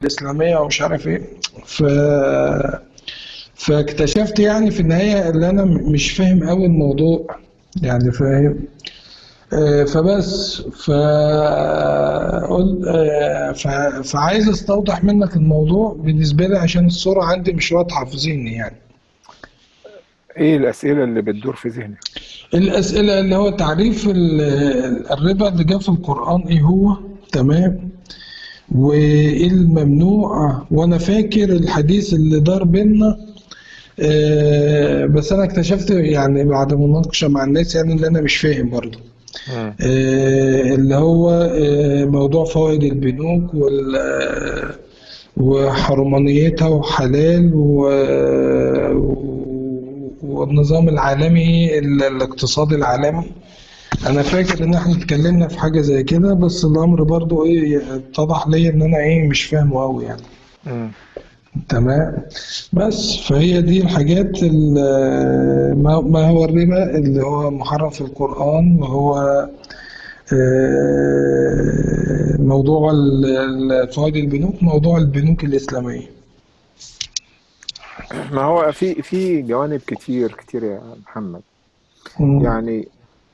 الإسلامية ومش عارف إيه ف فاكتشفت يعني في النهاية اللي أنا م- مش فاهم أوي الموضوع يعني فاهم آه، فبس فقلت آه، ف- فعايز استوضح منك الموضوع بالنسبة لي عشان الصورة عندي مش واضحة في ذهني يعني ايه الاسئله اللي بتدور في ذهنك الأسئلة اللي هو تعريف ال- الربا اللي جاء في القرآن إيه هو تمام وإيه الممنوع وأنا فاكر الحديث اللي دار بينا آه، بس أنا اكتشفت يعني بعد مناقشة مع الناس يعني اللي أنا مش فاهم برضه مم. آه، اللي هو آه، موضوع فوائد البنوك وال آه، وحرمانيتها وحلال و- والنظام العالمي ال- الاقتصادي العالمي انا فاكر ان احنا اتكلمنا في حاجة زي كده بس الامر برضو ايه اتضح لي ان انا ايه مش فاهمه قوي يعني مم. تمام بس فهي دي الحاجات ال- ما ما هو الربا اللي هو محرم في القرآن وهو آه، موضوع ال- ال- فوائد البنوك موضوع البنوك الإسلامية ما هو في في جوانب كتير كتير يا محمد مم. يعني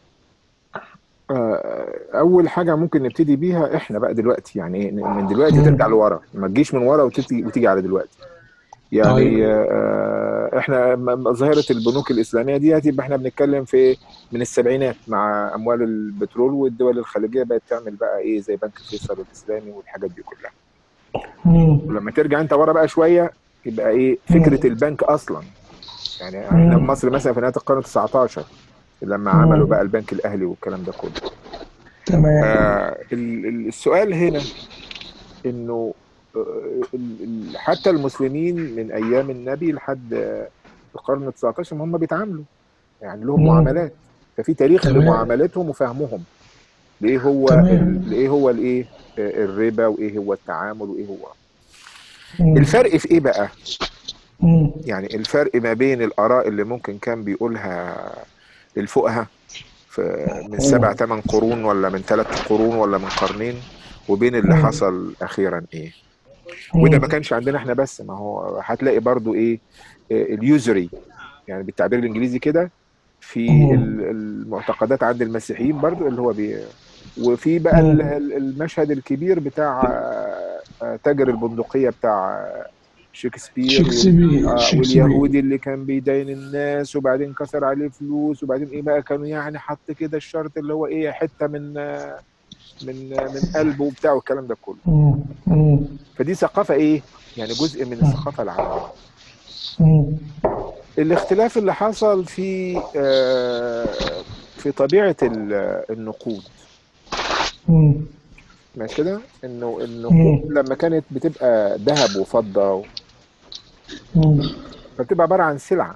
آه، اول حاجه ممكن نبتدي بيها احنا بقى دلوقتي يعني إيه؟ من دلوقتي مم. ترجع لورا ما تجيش من ورا وتيجي وتيجي على دلوقتي يعني طيب آه، احنا م- م- ظاهره البنوك الاسلاميه دي يبقى احنا بنتكلم في من السبعينات مع اموال البترول والدول الخليجيه بقت تعمل بقى ايه زي بنك فيصل الاسلامي والحاجات دي كلها مم. ولما ترجع انت ورا بقى شويه يبقى ايه مم. فكره البنك اصلا يعني احنا في مم. مصر مثلا في نهايه القرن 19 لما عملوا مم. بقى البنك الاهلي والكلام ده كله تمام آه ال- ال- السؤال هنا انه آه، ال- ال- حتى المسلمين من ايام النبي لحد آه، القرن ال 19 هم بيتعاملوا يعني لهم مم. معاملات ففي تاريخ تمام لمعاملاتهم وفهمهم لايه هو تمام ال- لايه هو الايه آه، الربا وايه هو التعامل وايه هو مم. الفرق في ايه بقى مم. يعني الفرق ما بين الاراء اللي ممكن كان بيقولها الفقهاء في من سبع مم. ثمان قرون ولا من ثلاث قرون ولا من قرنين وبين اللي مم. حصل اخيرا ايه وده ما مم. كانش عندنا احنا بس ما هو هتلاقي برضو ايه اليوزري يعني بالتعبير الانجليزي كده في مم. ال- المعتقدات عند المسيحيين برضو اللي هو بي وفي بقى ال- مم. ال- المشهد الكبير بتاع آه، آه، تاجر البندقية بتاع آه، شكسبير وال... شكسبير آه شكسبير واليهودي اللي كان بيدين الناس وبعدين كسر عليه فلوس وبعدين ايه بقى كانوا يعني حط كده الشرط اللي هو ايه حتة من آه، من آه، من قلبه وبتاع والكلام ده كله مم. مم. فدي ثقافة ايه يعني جزء من الثقافة العامة مم. الاختلاف اللي حصل في آه، في طبيعة ال- النقود مم. ماشي كده انه النقود مم. لما كانت بتبقى ذهب وفضة مم. فبتبقى عبارة عن سلعة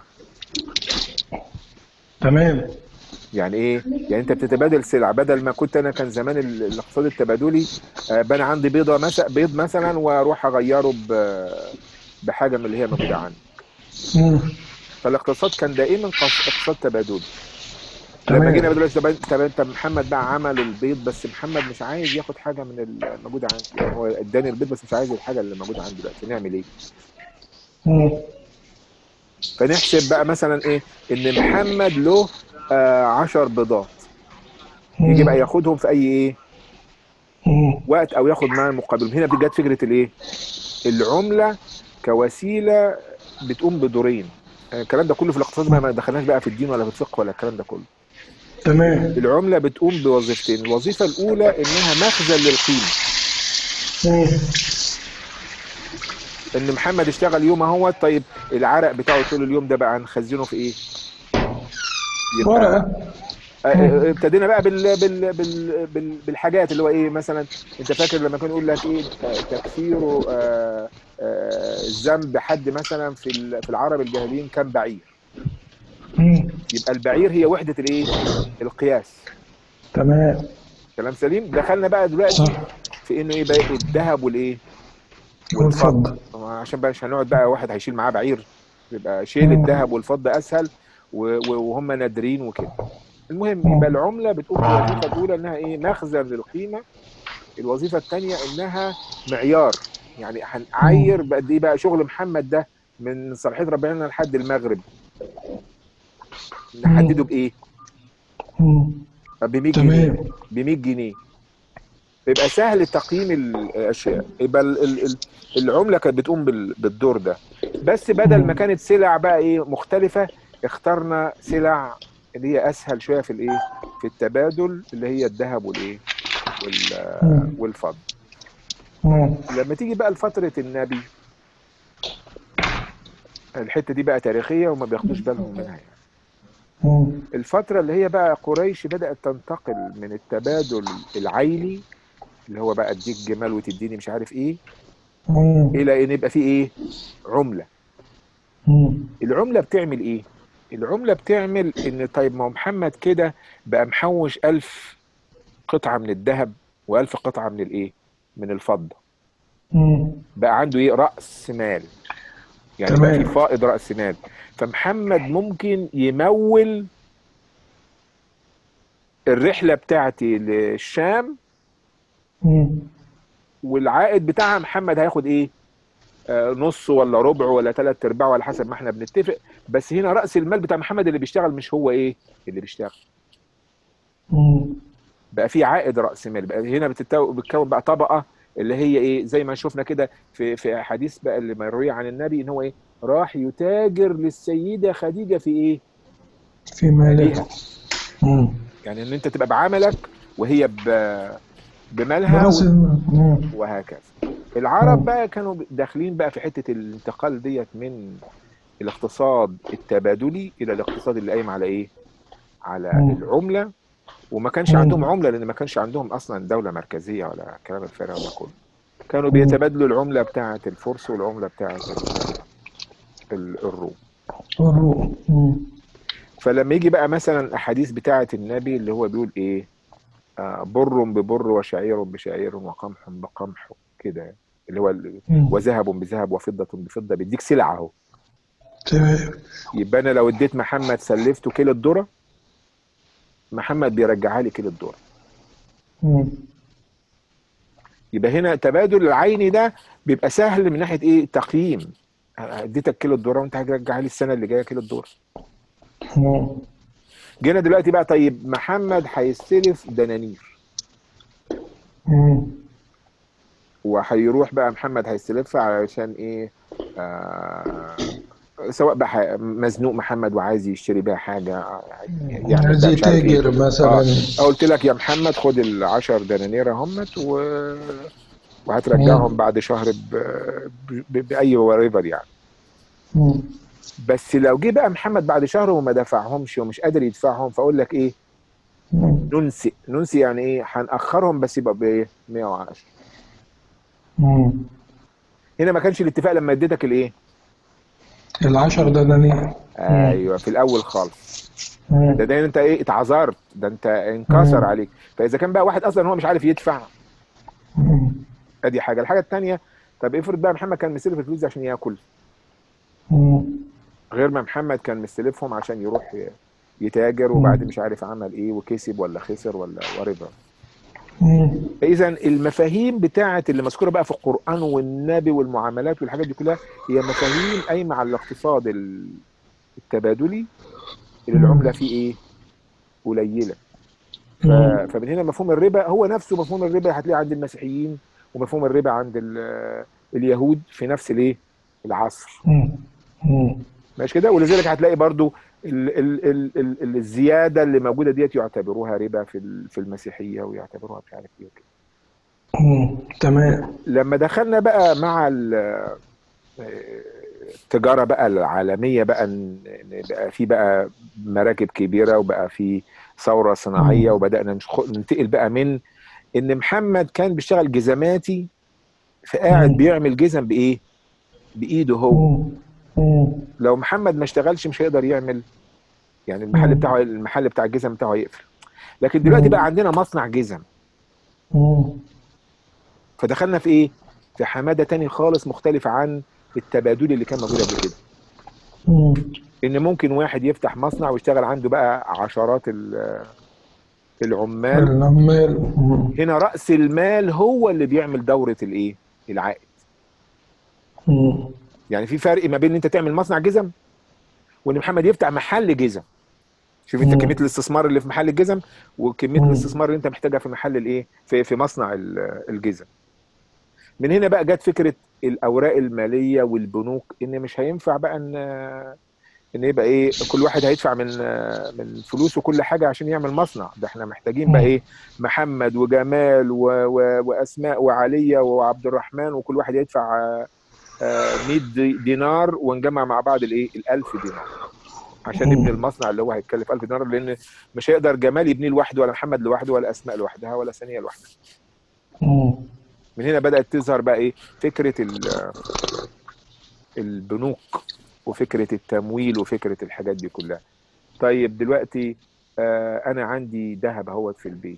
تمام يعني ايه يعني انت بتتبادل سلع بدل ما كنت انا كان زمان ال- الاقتصاد التبادلي آه، بقى انا عندي بيضة مثلا بيض مثلا واروح اغيره ب- بحاجة من اللي هي موجودة عندي مم. فالاقتصاد كان دائما قص- اقتصاد تبادلي لما جينا تمام دلوقتي طب انت طب انت محمد بقى عمل البيض بس محمد مش عايز ياخد حاجه من الموجوده عندي يعني هو اداني البيض بس مش عايز الحاجه اللي موجوده عندي دلوقتي نعمل ايه؟ مم. فنحسب بقى مثلا ايه ان محمد له آه 10 بيضات يجي بقى مم. ياخدهم في اي ايه مم. وقت او ياخد معاه مقابلهم هنا جت فكره الايه؟ العمله كوسيله بتقوم بدورين آه، الكلام ده كله في الاقتصاد بقى ما دخلناش بقى في الدين ولا في الفقه ولا الكلام ده كله تمام العمله بتقوم بوظيفتين الوظيفه الاولى انها مخزن للقيمه مم. ان محمد اشتغل يوم اهو طيب العرق بتاعه طول اليوم ده بقى هنخزنه في ايه يبقى ورقة آه، آه، مم. ابتدينا بقى بال بال بال بال بالحاجات اللي هو ايه مثلا انت فاكر لما كان يقول لك ايه آه، تكفير آه، آه، ذنب حد مثلا في ال- في العرب الجاهليين كان بعير مم. يبقى البعير هي وحده الايه القياس تمام كلام سليم دخلنا بقى دلوقتي صح في انه ايه بقى الذهب والايه والفضه والفضة عشان بقى مش هنقعد بقى واحد هيشيل معاه بعير يبقى شيل مم. الذهب والفضه اسهل و- و- وهم نادرين وكده المهم مم. يبقى العمله بتقوم بالوظيفه الاولى انها ايه مخزن للقيمه الوظيفه الثانيه انها معيار يعني هنعاير بقد ايه بقى شغل محمد ده من صلاحيه ربنا لحد المغرب نحدده بايه؟ مم. ب 100 جنيه تمام ب 100 جنيه بيبقى سهل تقييم الاشياء يبقى ال- ال- ال- العمله كانت بتقوم بال- بالدور ده بس بدل ما كانت سلع بقى ايه مختلفه اخترنا سلع اللي هي اسهل شويه في الايه في التبادل اللي هي الذهب والايه وال- مم. والفضه مم. لما تيجي بقى لفتره النبي الحته دي بقى تاريخيه وما بياخدوش بالهم منها يعني. مم. الفترة اللي هي بقى قريش بدأت تنتقل من التبادل العيني اللي هو بقى اديك جمال وتديني مش عارف ايه مم. الى ان يبقى في ايه عملة مم. العملة بتعمل ايه العملة بتعمل ان طيب ما هو محمد كده بقى محوش ألف قطعة من الذهب وألف قطعة من الايه من الفضة مم. بقى عنده ايه رأس مال يعني بقى في تمام. فائض رأس مال فمحمد ممكن يمول الرحلة بتاعتي للشام مم. والعائد بتاعها محمد هياخد ايه آه نص ولا ربع ولا ثلاث ارباع ولا حسب ما احنا بنتفق بس هنا راس المال بتاع محمد اللي بيشتغل مش هو ايه اللي بيشتغل مم. بقى في عائد راس مال بقى هنا بتتو... بتكون بقى طبقه اللي هي ايه زي ما شفنا كده في في حديث بقى اللي مروي عن النبي ان هو ايه راح يتاجر للسيده خديجه في ايه في مالك بيها مم. يعني ان انت تبقى بعملك وهي ب... بمالها براس و... المال مم. وهكذا العرب مم. بقى كانوا داخلين بقى في حته الانتقال ديت من الاقتصاد التبادلي الى الاقتصاد اللي قايم على ايه على مم. العمله وما كانش مم. عندهم عمله لان ما كانش عندهم اصلا دوله مركزيه ولا كلام الفارغ ده كله كانوا مم. بيتبادلوا العمله بتاعه الفرس والعمله بتاعه ال- ال- الروم والروح مم. فلما يجي بقى مثلا الاحاديث بتاعه النبي اللي هو بيقول ايه آه بر ببر وشعير بشعير وقمح بقمح كده اللي هو ال- مم. وذهب بذهب وفضة بفضة بيديك سلعة اهو تمام يبقى انا لو اديت محمد سلفته كيلو الذرة محمد بيرجعها لي كيلو الذرة مم. يبقى هنا تبادل العيني ده بيبقى سهل من ناحية ايه تقييم اديتك كيلو الذرة وانت هترجعها لي السنة اللي جاية كيلو الذرة مم. جينا دلوقتي بقى طيب محمد هيستلف دنانير مم. وهيروح بقى محمد هيستلفها علشان ايه آه سواء بقى ح- مزنوق محمد وعايز يشتري بيها حاجه آه، يعمل عايز بقى مش عارف ايه يتاجر اه مثلا قلت لك يا محمد خد العشر دنانير اهمت و... وهترجعهم مم. بعد شهر ب... ب... ب... باي ريفر يعني مم. بس لو جه بقى محمد بعد شهر وما دفعهمش ومش قادر يدفعهم فاقول لك ايه مم. ننسي ننسي يعني ايه هنأخرهم بس يبقى بايه 110 مم. هنا ما كانش الاتفاق لما اديتك الايه العشر دنانير مم. ايوه في الاول خالص ده مم. ده انت ايه اتعذرت ده انت انكسر مم. عليك فاذا كان بقى واحد اصلا هو مش عارف يدفع مم. ادي حاجه الحاجه الثانيه طب افرض بقى محمد كان مستلف الفلوس دي عشان ياكل مم. غير ما محمد كان مستلفهم عشان يروح ي- يتاجر وبعدين مش عارف عمل ايه وكسب ولا خسر ولا وريفر مم. فاذا المفاهيم بتاعه اللي مذكوره بقى في القران والنبي والمعاملات والحاجات دي كلها هي مفاهيم قايمه على الاقتصاد ال- التبادلي اللي العمله فيه ايه قليله ف... مم. فمن هنا مفهوم الربا هو نفسه مفهوم الربا هتلاقيه عند المسيحيين ومفهوم الربا عند ال- اليهود في نفس الايه العصر مم. مم. ماشي كده ولذلك هتلاقي برضو ال ال ال ال ال الزياده اللي موجوده ديت يعتبروها ربا في ال- في المسيحيه ويعتبروها مش عارف ايه وكده مم. تمام لما دخلنا بقى مع ال- التجاره بقى العالميه بقى ان إن بقى في بقى مراكب كبيره وبقى في ثوره صناعيه مم. وبدانا نشخ- ننتقل بقى من ان محمد كان بيشتغل جزماتي فقاعد مم. بيعمل جزم بايه بايده هو مم. مم. لو محمد ما اشتغلش مش هيقدر يعمل يعني المحل مم. بتاعه المحل بتاع الجزم بتاعه هيقفل لكن دلوقتي مم. بقى عندنا مصنع جزم مم. فدخلنا في ايه في حماده تاني خالص مختلف عن التبادل اللي كان موجود قبل كده مم. ان ممكن واحد يفتح مصنع ويشتغل عنده بقى عشرات ال- العمال العمال مم. هنا راس المال هو اللي بيعمل دوره الايه العائد مم. يعني في فرق ما بين ان انت تعمل مصنع جزم وان محمد يفتح محل جزم شوف انت مم. كميه الاستثمار اللي في محل الجزم وكميه مم. الاستثمار اللي انت محتاجها في محل الايه في في مصنع ال- الجزم من هنا بقى جت فكره الاوراق الماليه والبنوك ان مش هينفع بقى ان ان يبقى ايه كل واحد هيدفع من من فلوسه كل حاجه عشان يعمل مصنع ده احنا محتاجين بقى مم. ايه محمد وجمال و و واسماء وعليا وعبد الرحمن وكل واحد يدفع آه، آه، 100 دي- دينار ونجمع مع بعض الايه ال 1000 دينار عشان مم. نبني المصنع اللي هو هيتكلف 1000 دينار لان مش هيقدر جمال يبنيه لوحده ولا محمد لوحده ولا اسماء لوحدها ولا ثانيه لوحدها مم. من هنا بدات تظهر بقى ايه فكره ال- البنوك وفكره التمويل وفكره الحاجات دي كلها طيب دلوقتي آه انا عندي ذهب اهوت في البيت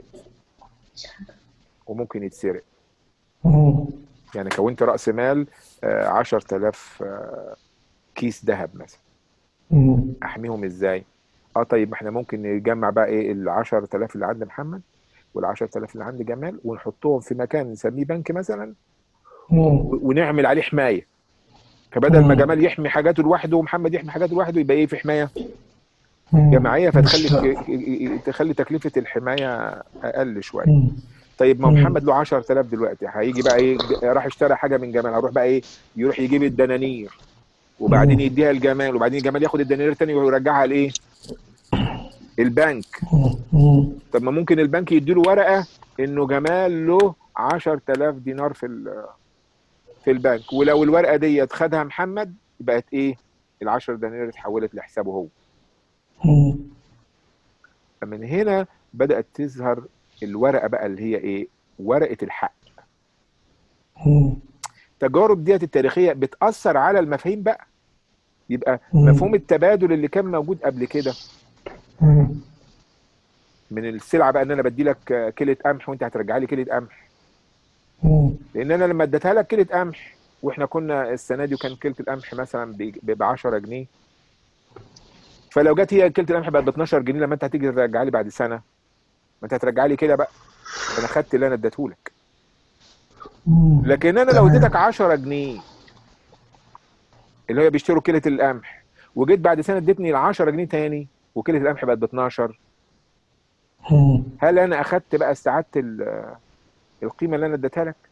وممكن يتسرق مم. يعني كونت راس مال آه 10000 آه كيس ذهب مثلا مم. احميهم ازاي اه طيب ما احنا ممكن نجمع بقى ايه ال 10000 اللي عند محمد وال 10000 اللي عند جمال ونحطهم في مكان نسميه بنك مثلا مم. و- ونعمل عليه حمايه فبدل ما مم. جمال يحمي حاجاته لوحده ومحمد يحمي حاجاته لوحده يبقى ايه في حمايه مم. جماعيه فتخلي مش- تخلي تكلفه الحمايه اقل شويه مم. طيب ما مم. محمد له 10000 دلوقتي هيجي بقى ايه ج- راح اشترى حاجه من جمال هروح بقى ايه يروح يجيب الدنانير وبعدين مم. يديها لجمال وبعدين جمال ياخد الدنانير تاني ويرجعها لايه البنك مم. طب ما ممكن البنك يديله ورقه انه جمال له 10000 دينار في ال- في البنك ولو الورقه ديت خدها محمد بقت ايه ال 10 دنانير اتحولت لحسابه هو مم. فمن هنا بدات تظهر الورقه بقى اللي هي ايه ورقه الحق مم. التجارب ديت التاريخيه بتاثر على المفاهيم بقى يبقى مم. مفهوم التبادل اللي كان موجود قبل كده مم. من السلعه بقى ان انا بدي لك كيلة قمح وانت هترجع لي كيلة قمح مم. لان انا لما اديتها لك كيلة قمح واحنا كنا السنه دي وكان كيلة القمح مثلا ب 10 جنيه فلو جت هي كيلة القمح بقت ب 12 جنيه لما انت هتيجي ترجع لي بعد سنه ما انت هترجع لي كده بقى انا خدت اللي انا اديته لك مم. لكن انا لو تمام. اديتك 10 جنيه اللي هي بيشتروا كيلة القمح وجيت بعد سنه اديتني ال 10 جنيه تاني وكيلة القمح بقت ب 12 مم. هل انا اخدت بقى استعدت ال- القيمه اللي انا اديتها لك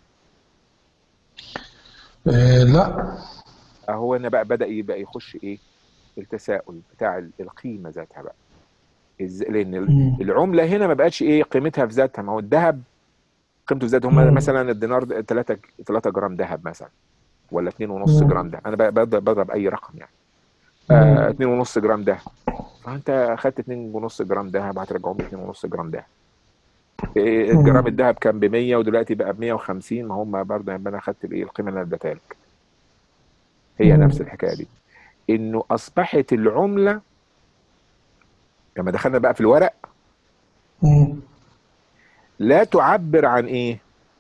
آه لا اهو انا بقى بدا يبقى يخش ايه التساؤل بتاع ال- القيمه ذاتها بقى إز... لان ال- مم. العمله هنا ما بقتش ايه قيمتها في ذاتها ما هو الذهب قيمته في ذاته هم مم. مثلا الدينار 3 3 جرام ذهب مثلا ولا 2 ونص مم. جرام ده انا بقى بضرب بضرب اي رقم يعني مم. آه 2 ونص جرام ده فانت اخدت 2 ونص جرام ذهب هترجعهم لي 2 ونص جرام ده إيه، مم. جرام الذهب كان ب 100 ودلوقتي بقى ب 150 ما هم برضه يبقى انا اخدت الايه القيمه اللي انا اديتها لك هي مم. نفس الحكايه دي انه اصبحت العمله لما دخلنا بقى في الورق مم. لا تعبر عن ايه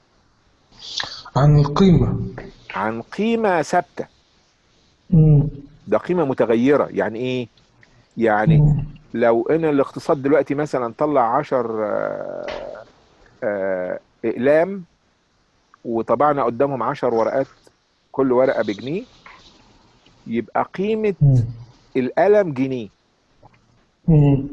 عن القيمة عن قيمه ثابته مم. ده قيمه متغيره يعني ايه يعني مم. لو ان الاقتصاد دلوقتي مثلا طلع 10 آه، آه، اقلام وطبعنا قدامهم 10 ورقات كل ورقه بجنيه يبقى قيمه مم. القلم جنيه مم.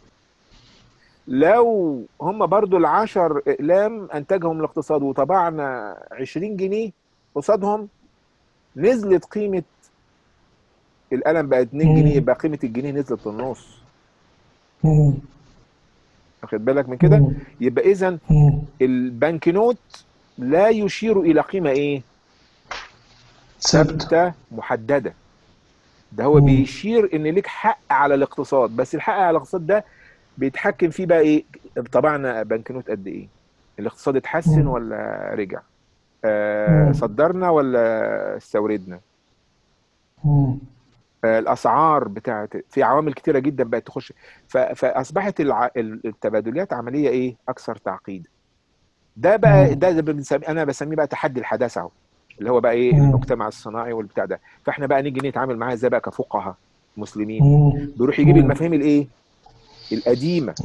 لو هم برضو العشر اقلام انتجهم الاقتصاد وطبعنا 20 جنيه قصادهم نزلت قيمه القلم بقت 2 مم. جنيه يبقى قيمه الجنيه نزلت للنص مم. واخد بالك من كده مم. يبقى اذا مم. البنك نوت لا يشير الى قيمه ايه ثابتة ثابته محدده ده هو مم. بيشير ان ليك حق على الاقتصاد بس الحق على الاقتصاد ده بيتحكم فيه بقى ايه طبعنا بنك نوت قد ايه الاقتصاد اتحسن مم. ولا رجع آه مم. صدرنا ولا استوردنا مم. آه الاسعار بتاعت في عوامل كتيره جدا بقت تخش ف- فاصبحت الع... التبادلات عمليه ايه اكثر تعقيد ده بقى مم. ده, ده بنسمي انا بسميه بقى تحدي الحداثه اهو اللي هو بقى ايه مم. المجتمع الصناعي والبتاع ده فاحنا بقى نيجي نتعامل معاه ازاي بقى كفقهاء مسلمين مم. بيروح يجيب مم. المفاهيم الايه القديمه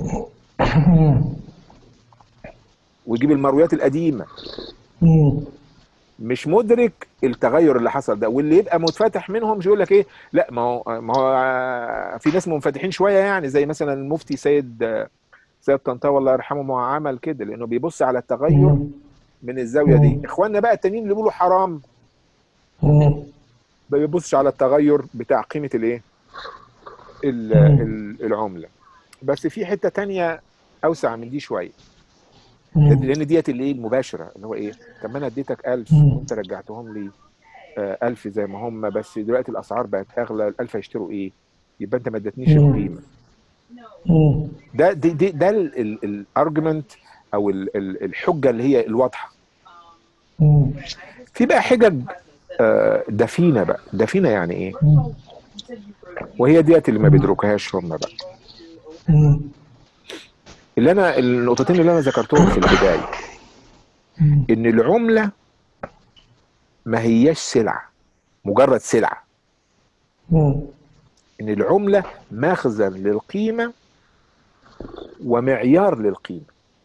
مم. ويجيب المرويات القديمه مم. مش مدرك التغير اللي حصل ده واللي يبقى منفتح منهم مش يقول لك ايه لا ما هو ما هو آه، في ناس منفتحين شويه يعني زي مثلا المفتي سيد آه، سيد طنطاوي الله يرحمه ما هو عمل كده لانه بيبص على التغير مم. من الزاويه دي مم. اخواننا بقى التانيين اللي بيقولوا حرام مم. ما بيبصش على التغير بتاع قيمه الايه ال- مم. ال- العمله بس في حته تانية اوسع من دي شويه مم. لان ديت اللي ايه المباشره اللي هو ايه طب ما انا اديتك 1000 مم. وانت رجعتهم لي آه، 1000 زي ما هم بس دلوقتي الاسعار بقت اغلى ال 1000 هيشتروا ايه؟ يبقى انت ما ادتنيش مم. القيمه مم. ده دي دي ده الارجيومنت او ال- ال- الحجه اللي هي الواضحه مم. في بقى حجج آه، دفينه بقى دفينه يعني ايه؟ مم. وهي ديت اللي ما بيدركوهاش هم بقى مم. اللي انا النقطتين اللي انا ذكرتهم في البدايه مم. ان العمله ما هياش سلعه مجرد سلعه مم. ان العمله مخزن للقيمه ومعيار للقيمه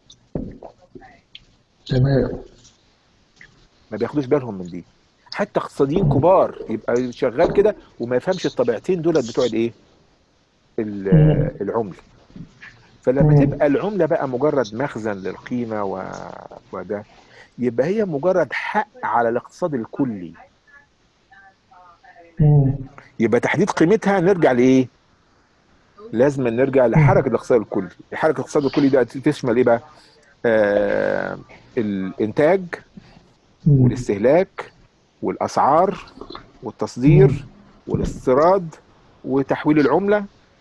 تمام ما بياخدوش بالهم من دي حتى اقتصاديين كبار يبقى شغال كده وما يفهمش الطبيعتين دول بتوع الايه ال- مم. العمله فلما مم. تبقى العمله بقى مجرد مخزن للقيمه و... وده يبقى هي مجرد حق على الاقتصاد الكلي مم. يبقى تحديد قيمتها نرجع لايه لازم نرجع لحركه الاقتصاد الكلي حركه الاقتصاد الكلي ده تشمل ايه بقى آه الانتاج مم. والاستهلاك والاسعار والتصدير والاستيراد وتحويل العمله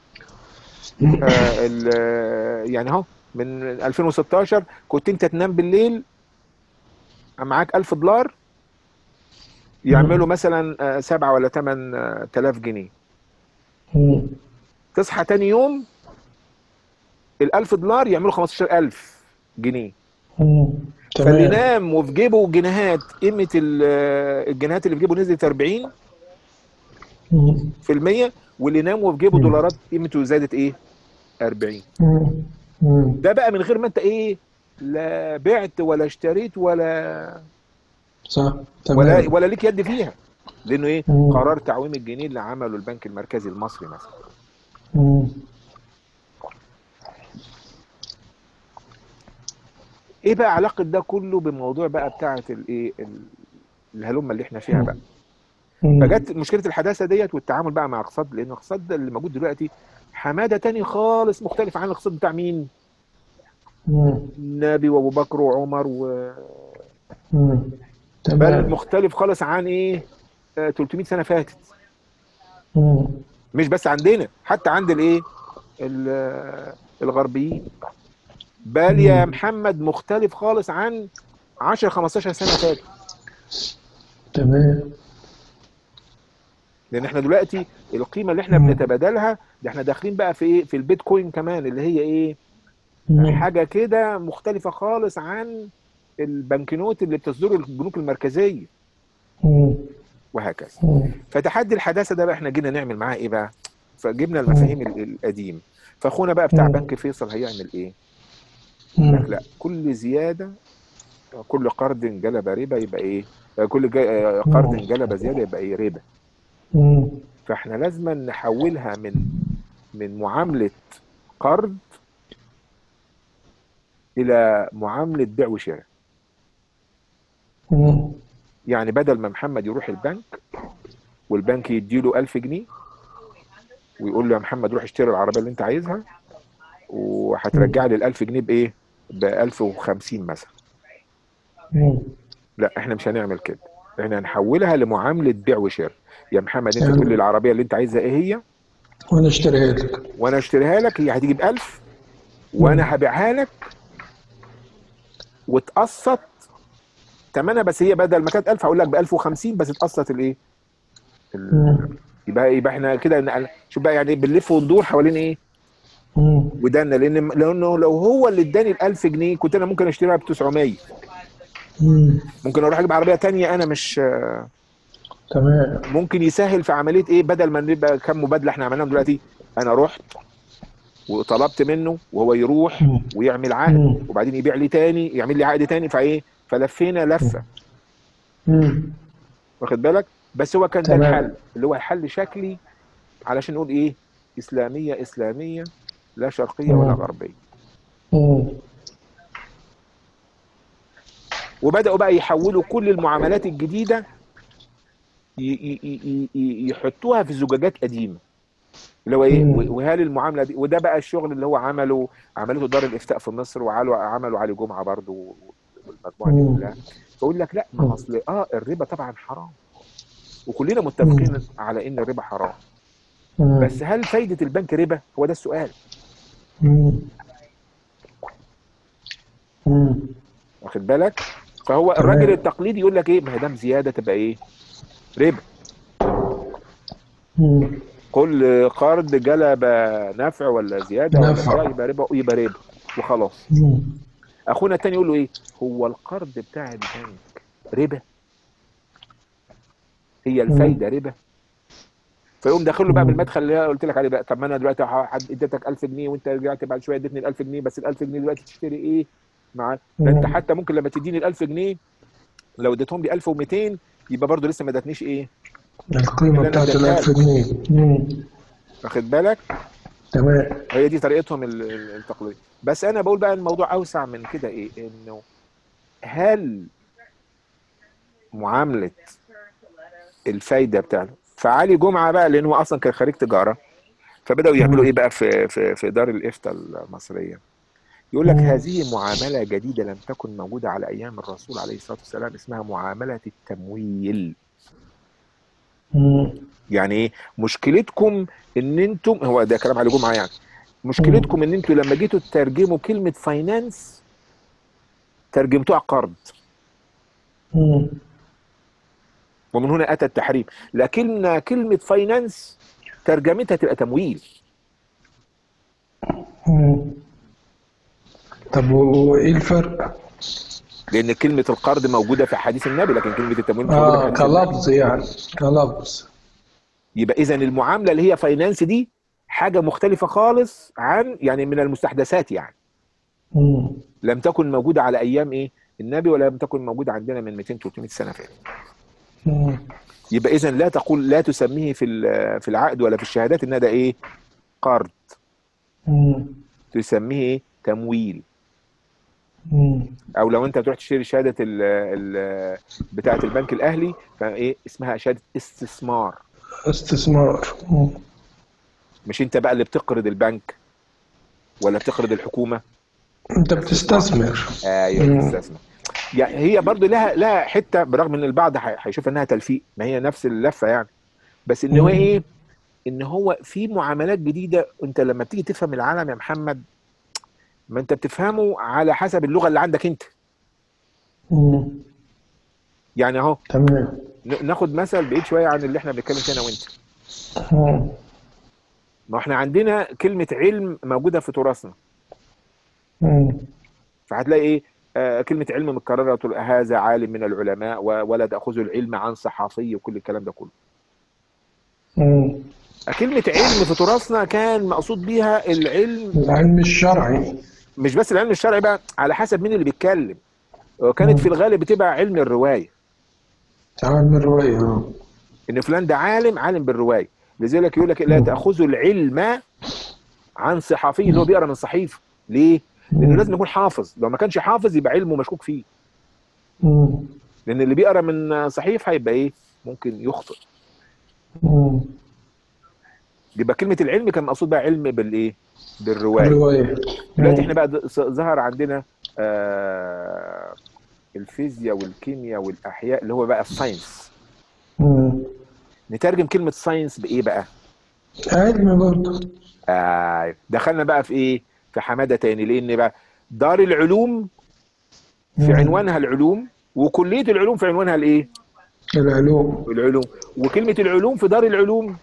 آه ال- يعني اهو من 2016 كنت انت تنام بالليل معاك 1000 دولار يعملوا مثلا آه، سبعة ولا ثمان آلاف جنيه مم. تصحى تاني يوم ال 1000 دولار يعملوا 15000 جنيه مم. فاللي تمام نام وفي جيبه جنيهات قيمه ال- الجنيهات اللي في جيبه نزلت 40 مم. في المية واللي نام وفي جيبه مم. دولارات قيمته زادت ايه 40 مم. مم. ده بقى من غير ما انت ايه لا بعت ولا اشتريت ولا صح ولا تمام ولا ليك يد فيها لانه ايه مم. قرار تعويم الجنيه اللي عمله البنك المركزي المصري مثلا مم. ايه بقى علاقه ده كله بموضوع بقى بتاعه الايه ال- الهلمه اللي احنا فيها بقى مم. فجت مشكله الحداثه ديت والتعامل بقى مع الاقتصاد لان الاقتصاد ده اللي موجود دلوقتي حماده تاني خالص مختلف عن الاقتصاد بتاع مين؟ مم. النبي وابو بكر وعمر و مم. بل تمام مختلف خالص عن ايه؟ آه، 300 سنه فاتت مم. مش بس عندنا حتى عند الايه؟ ال- الغربيين بل يا مم. محمد مختلف خالص عن 10 15 سنه فاتت تمام لان احنا دلوقتي القيمه اللي احنا مم. بنتبادلها ده احنا داخلين بقى في ايه؟ في البيتكوين كمان اللي هي ايه؟ مم. حاجه كده مختلفه خالص عن البنكنوت اللي بتصدره البنوك المركزيه مم. وهكذا مم. فتحدي الحداثه ده بقى احنا جينا نعمل معاه ايه بقى فجبنا المفاهيم ال- القديم فاخونا بقى بتاع مم. بنك فيصل هيعمل ايه لك مم. لا كل زياده كل قرض جلب ربا يبقى ايه كل جا- قرض جلب زياده يبقى ايه ربا مم. فاحنا لازم نحولها من من معامله قرض الى معامله بيع وشراء مم. يعني بدل ما محمد يروح البنك والبنك يديله 1000 جنيه ويقول له يا محمد روح اشتري العربيه اللي انت عايزها وهترجع لي ال 1000 جنيه بايه؟ ب 1050 مثلا مم. لا احنا مش هنعمل كده احنا هنحولها لمعامله بيع وشراء يا محمد انت يعني- تقول لي العربيه اللي انت عايزها ايه هي وانا اشتريها لك وانا اشتريها لك هي هتيجي ب 1000 وانا هبيعها لك وتقسط تمنها بس هي بدل ما كانت 1000 هقول لك ب 1050 بس اتقسط الايه؟ ال- مم. يبقى يبقى احنا كده نقل- شوف بقى يعني بنلف وندور حوالين ايه؟ مم. ودنا لان لانه لو هو اللي اداني ال 1000 جنيه كنت انا ممكن اشتريها ب 900 مم. ممكن اروح اجيب عربيه تانية انا مش تمام ممكن يسهل في عمليه ايه بدل ما نبقى كم مبادله احنا عملناهم دلوقتي انا رحت وطلبت منه وهو يروح مم. ويعمل عقد مم. وبعدين يبيع لي تاني يعمل لي عقد تاني فايه فلفينا لفه مم. واخد بالك بس هو كان ده تمام. الحل اللي هو حل شكلي علشان نقول ايه اسلاميه اسلاميه لا شرقيه ولا مم. غربيه مم. وبداوا بقى يحولوا كل المعاملات الجديده ي- ي- ي- ي- يحطوها في زجاجات قديمه اللي هو ايه مم. و- وهل المعامله دي وده بقى الشغل اللي هو عمله عملته دار الافتاء في مصر وعملوا عملوا علي جمعه برضو والمجموعه دي مم. كلها فيقول لك لا مم. ما اصل اه الربا طبعا حرام وكلنا متفقين على ان الربا حرام مم. بس هل فايده البنك ربا هو ده السؤال مم. مم. واخد بالك فهو تمام. الراجل التقليدي يقول لك ايه ما هي دام زياده تبقى ايه ربا مم. كل قرض جلب نفع ولا زياده نفع. ولا بتاع يبقى ربا يبقى ربا وخلاص مم. اخونا التاني يقول له ايه هو القرض بتاع البنك ربا هي الفايده ربا فيقوم داخل له بقى مم. بالمدخل اللي أنا قلت لك عليه بقى طب ما انا دلوقتي ح- حد اديتك 1000 جنيه وانت رجعت بعد شويه اديتني ال 1000 جنيه بس ال 1000 جنيه دلوقتي تشتري ايه مع ده انت مم. حتى ممكن لما تديني ال 1000 جنيه لو اديتهم لي 1200 يبقى برضه لسه ما ادتنيش ايه القيمة اللي أنا بتاعت اديتها الألف جنيه مم. واخد بالك تمام هي دي طريقتهم ال- ال- التقليديه بس انا بقول بقى الموضوع اوسع من كده ايه انه هل معامله الفايده بتاعته فعلي جمعه بقى لان هو اصلا كان خريج تجاره فبداوا يعملوا مم. ايه بقى في في في دار الافتاء المصريه يقول لك مم. هذه معامله جديده لم تكن موجوده على ايام الرسول عليه الصلاه والسلام اسمها معامله التمويل مم. يعني ايه مشكلتكم ان انتم هو ده كلام علي جمعه يعني مشكلتكم ان انتم لما جيتوا تترجموا كلمه فاينانس ترجمتوها قرض مم. ومن هنا اتى التحريم لكن كلمه فاينانس ترجمتها تبقى تمويل مم. طب وايه الفرق؟ لان كلمه القرض موجوده في حديث النبي لكن كلمه التمويل مش موجوده في اه حديث النبي كلفظ يعني كلفظ يبقى اذا المعامله اللي هي فاينانس دي حاجه مختلفه خالص عن يعني من المستحدثات يعني مم. لم تكن موجوده على ايام ايه النبي ولا لم تكن موجوده عندنا من 200 300 سنه فاتت مم. يبقى اذا لا تقول لا تسميه في ال- في العقد ولا في الشهادات ان ده ايه قرض مم. تسميه ايه تمويل مم. او لو انت تروح تشتري شهاده ال ال بتاعه البنك الاهلي فايه اسمها شهاده استثمار استثمار مم. مش انت بقى اللي بتقرض البنك ولا بتقرض الحكومه انت بتستثمر ايوه مم. بتستثمر يعني هي برضو لها لها حته برغم ان البعض هي- هيشوف انها تلفيق ما هي نفس اللفه يعني بس ان هو مم. ايه ان هو في معاملات جديده انت لما بتيجي تفهم العالم يا محمد ما انت بتفهمه على حسب اللغه اللي عندك انت مم. يعني اهو تمام ن- ناخد مثل بعيد شويه عن اللي احنا بنتكلم فيه انا وانت مم. ما احنا عندنا كلمه علم موجوده في تراثنا مم. فهتلاقي ايه آه كلمه علم متكرره تقول هذا عالم من العلماء و- ولا تاخذوا العلم عن صحافي وكل الكلام ده كله مم. كلمة علم في تراثنا كان مقصود بيها العلم العلم الشرعي مش بس العلم الشرعي بقى على حسب مين اللي بيتكلم وكانت في الغالب بتبقى علم الرواية علم الرواية آه. ان فلان ده عالم عالم بالرواية لذلك يقول لك لا تأخذوا العلم عن صحفي اللي هو بيقرا من صحيفة ليه؟ لانه مم. لازم يكون حافظ لو ما كانش حافظ يبقى علمه مشكوك فيه مم. لان اللي بيقرا من صحيفة هيبقى ايه؟ ممكن يخطئ مم. يبقى كلمة العلم كان مقصود بقى علم بالايه؟ بالرواية الرواية دلوقتي مم. احنا بقى ظ- ظهر عندنا آه الفيزياء والكيمياء والاحياء اللي هو بقى الساينس مم. نترجم كلمه ساينس بايه بقى علم برضه آه دخلنا بقى في ايه في حماده تاني لان بقى دار العلوم في مم. عنوانها العلوم وكليه العلوم في عنوانها الايه العلوم العلوم وكلمه العلوم في دار العلوم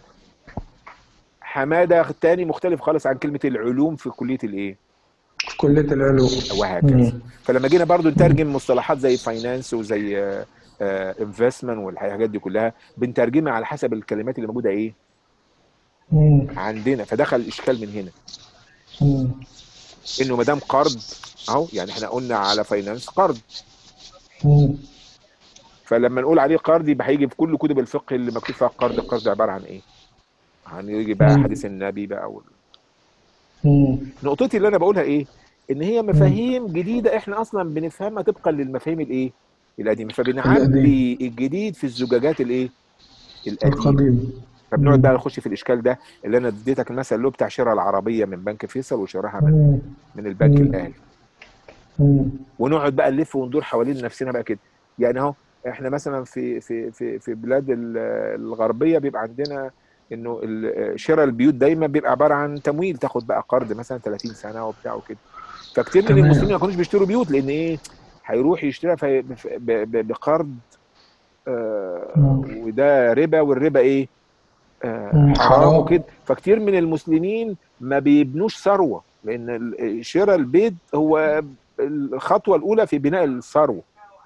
حماده تاني مختلف خالص عن كلمه العلوم في كليه الايه كلية العلوم وهكذا مم. فلما جينا برضو نترجم مصطلحات زي فاينانس وزي انفستمنت والحاجات دي كلها بنترجمها على حسب الكلمات اللي موجوده ايه مم. عندنا فدخل الاشكال من هنا مم. انه ما دام قرض اهو يعني احنا قلنا على فاينانس قرض مم. فلما نقول عليه قرض يبقى هيجي في كل كتب الفقه اللي مكتوب فيها القرض القرض عباره عن ايه؟ عن يجي بقى مم. حديث النبي بقى وال... مم. نقطتي اللي انا بقولها ايه؟ ان هي مفاهيم جديده احنا اصلا بنفهمها طبقا للمفاهيم الايه؟ القديمه فبنعبي القديم. الجديد في الزجاجات الايه؟ القديمه القديم فبنقعد مم. بقى نخش في الاشكال ده اللي انا اديتك المثل اللي هو بتاع شراء العربيه من بنك فيصل وشراها من مم. من البنك مم. الاهلي مم. ونقعد بقى نلف وندور حوالين نفسنا بقى كده يعني اهو احنا مثلا في في في في بلاد ال- الغربيه بيبقى عندنا انه ال- شراء البيوت دايما بيبقى عباره عن تمويل تاخد بقى قرض مثلا 30 سنه وبتاع وكده فكتير من تمام. المسلمين ما كانوش بيشتروا بيوت لان ايه هيروح يشتريها في- ب- ب- بقرض آه، مم. وده ربا والربا ايه آه، مم. حرام حرام. وكده فكتير من المسلمين ما بيبنوش ثروه لان ال- شراء البيت هو الخطوه الاولى في بناء الثروه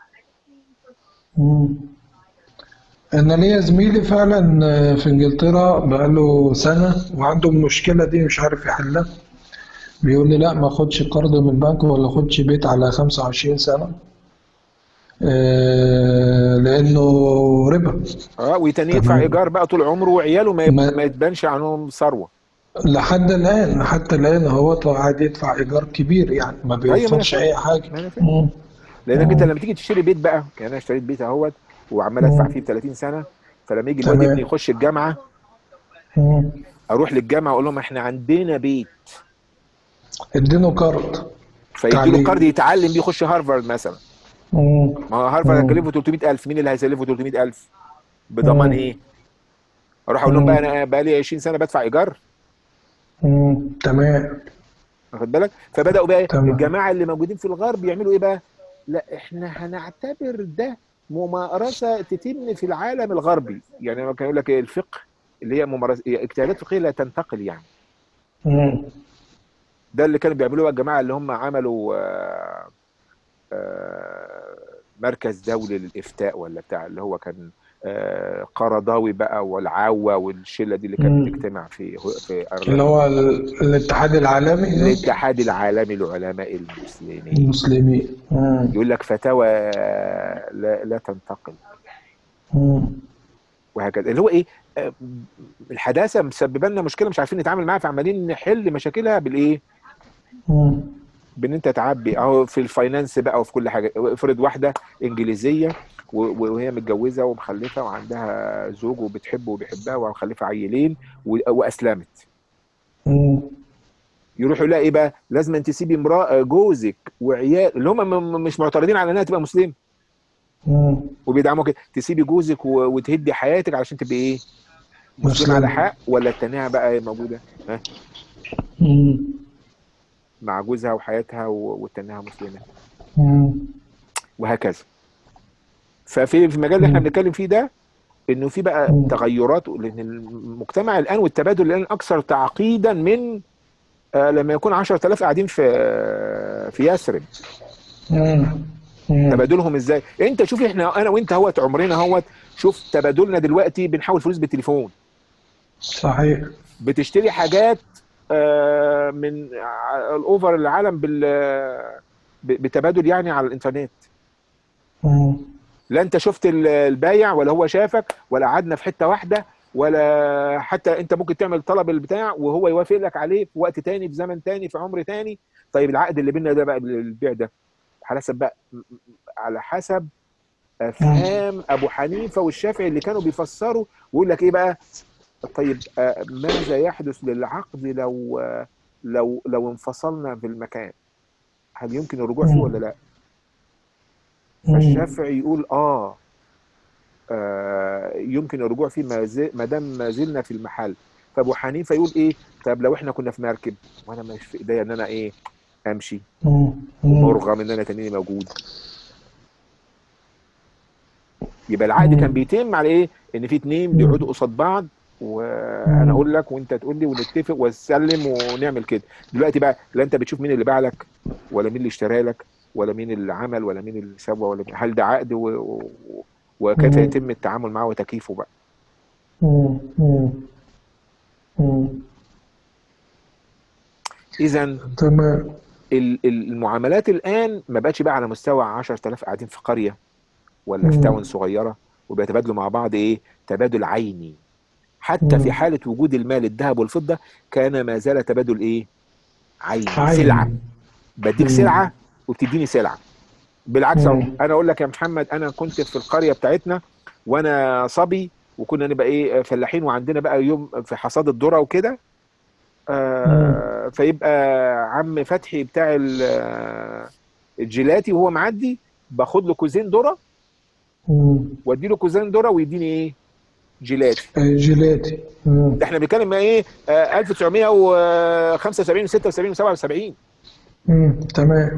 مم. أنا ليا زميلي فعلا في إنجلترا بقاله سنة وعنده المشكلة دي مش عارف يحلها بيقول لي لا ما خدش قرض من البنك ولا خدش بيت على 25 سنة آه، لأنه ربا اه ويتاني يدفع تمام. ايجار بقى طول عمره وعياله ما, ما- ما يتبانش عنهم ثروه لحد الآن حتى الآن هو قاعد يدفع إيجار كبير يعني ما أيوة، ما أنا بيوفرش فاهم. أي حاجة ما انا فاهم مم. لانك انت مم. لما تيجي تشتري بيت بقى يعني انا اشتريت بيت اهوت وعمال ادفع مم. فيه ب 30 سنه فلما يجي الواد تمام. ابني يخش الجامعه مم. اروح للجامعه اقول لهم احنا عندنا بيت اديله قرض فيدوا له تعليم. قرض يتعلم بيه يخش هارفارد مثلا مم. ما هو هارفارد مم. هيكلفه 300000 مين اللي هيسلفه 300000 بضمان مم. ايه اروح اقول لهم مم. بقى انا بقى لي 20 سنه بدفع ايجار مم. تمام واخد بالك فبداوا بقى تمام. الجماعه اللي موجودين في الغرب يعملوا ايه بقى لا احنا هنعتبر ده ممارسه تتم في العالم الغربي يعني لما كان يقول لك إيه الفقه اللي هي ممارسه هي اجتهادات فقهيه لا تنتقل يعني مم. ده اللي كانوا بيعملوه الجماعه اللي هم عملوا آه، آه، مركز دولي للافتاء ولا بتاع اللي هو كان آه، قرضاوي بقى والعاوه والشله دي اللي كانت مم. بتجتمع في في اللي هو ال- الاتحاد العالمي ده الاتحاد العالمي للعلماء المسلمين المسلمين مم. يقول لك فتاوى لا, لا تنتقل مم. وهكذا اللي هو ايه آه، الحداثه مسببه لنا مشكله مش عارفين نتعامل معاها فعمالين نحل مشاكلها بالايه مم. بان انت تعبي اهو في الفاينانس بقى وفي كل حاجه افرض واحده انجليزيه و- وهي متجوزه ومخلفه وعندها زوج وبتحبه وبيحبها ومخلفه عيلين و- واسلمت مم. يروح يقول لها ايه بقى لازم انت تسيبي امراه جوزك وعيال اللي هم م- م- مش معترضين على انها تبقى مسلمه مم. وبيدعموا كده تسيبي جوزك و- وتهدي حياتك علشان تبقي ايه مسلمه على مسلمة. حق ولا تتنيها بقى موجوده ها مم. مع جوزها وحياتها و- وتتنيها مسلمه مم. وهكذا ففي في المجال اللي احنا مم. بنتكلم فيه ده انه في بقى مم. تغيرات لان المجتمع الان والتبادل الان اكثر تعقيدا من آه، لما يكون 10000 قاعدين في في يثرب مم. مم. تبادلهم ازاي انت شوف احنا انا وانت اهوت عمرنا اهوت شوف تبادلنا دلوقتي بنحول فلوس بالتليفون صحيح بتشتري حاجات آه، من ع- الاوفر العالم بال ب- بتبادل يعني على الانترنت مم. لا انت شفت ال- البايع ولا هو شافك ولا قعدنا في حته واحده ولا حتى انت ممكن تعمل طلب البتاع وهو يوافق لك عليه في وقت تاني في زمن تاني في عمر تاني طيب العقد اللي بيننا ده بقى البيع ده على حسب بقى على حسب افهام ابو حنيفه والشافعي اللي كانوا بيفسروا ويقول لك ايه بقى طيب آه، ماذا يحدث للعقد لو آه، لو لو انفصلنا في المكان هل يمكن الرجوع فيه ولا لا مم. فالشافعي يقول اه آه، يمكن الرجوع فيه ما زي- ما دام ما زلنا في المحل فابو حنيفه يقول ايه طب لو احنا كنا في مركب وانا مش في ايديا ان انا ايه امشي مم. مم. ومرغم ان انا تنيني موجود يبقى العقد مم. كان بيتم على ايه ان في اتنين مم. بيقعدوا قصاد بعض وانا مم. اقول لك وانت تقول لي ونتفق ونسلم ونعمل كده دلوقتي بقى لا انت بتشوف مين اللي باع لك ولا مين اللي اشترى لك ولا مين اللي عمل ولا مين اللي سوى ولا مين. هل ده عقد و... و... وكيف مم. يتم التعامل معه وتكييفه بقى مم. مم. مم. اذا تمام ال- ال- المعاملات الان ما بقتش بقى على مستوى 10000 قاعدين في قريه ولا في مم. تاون صغيره وبيتبادلوا مع بعض ايه تبادل عيني حتى في مم. حاله وجود المال الذهب والفضه كان ما زال تبادل ايه عيني عين. سلعه بديك مم. سلعه وبتديني سلعه بالعكس اهو مم. انا اقول لك يا محمد انا كنت في القريه بتاعتنا وانا صبي وكنا نبقى ايه فلاحين وعندنا بقى يوم في حصاد الذره وكده آه فيبقى عم فتحي بتاع ال- آه، الجيلاتي وهو معدي باخد له كوزين ذره مم. وادي له كوزين ذره ويديني ايه جيلاتي آه، جيلاتي مم. ده احنا بنتكلم ايه آه 1975 و76 و77 مم. تمام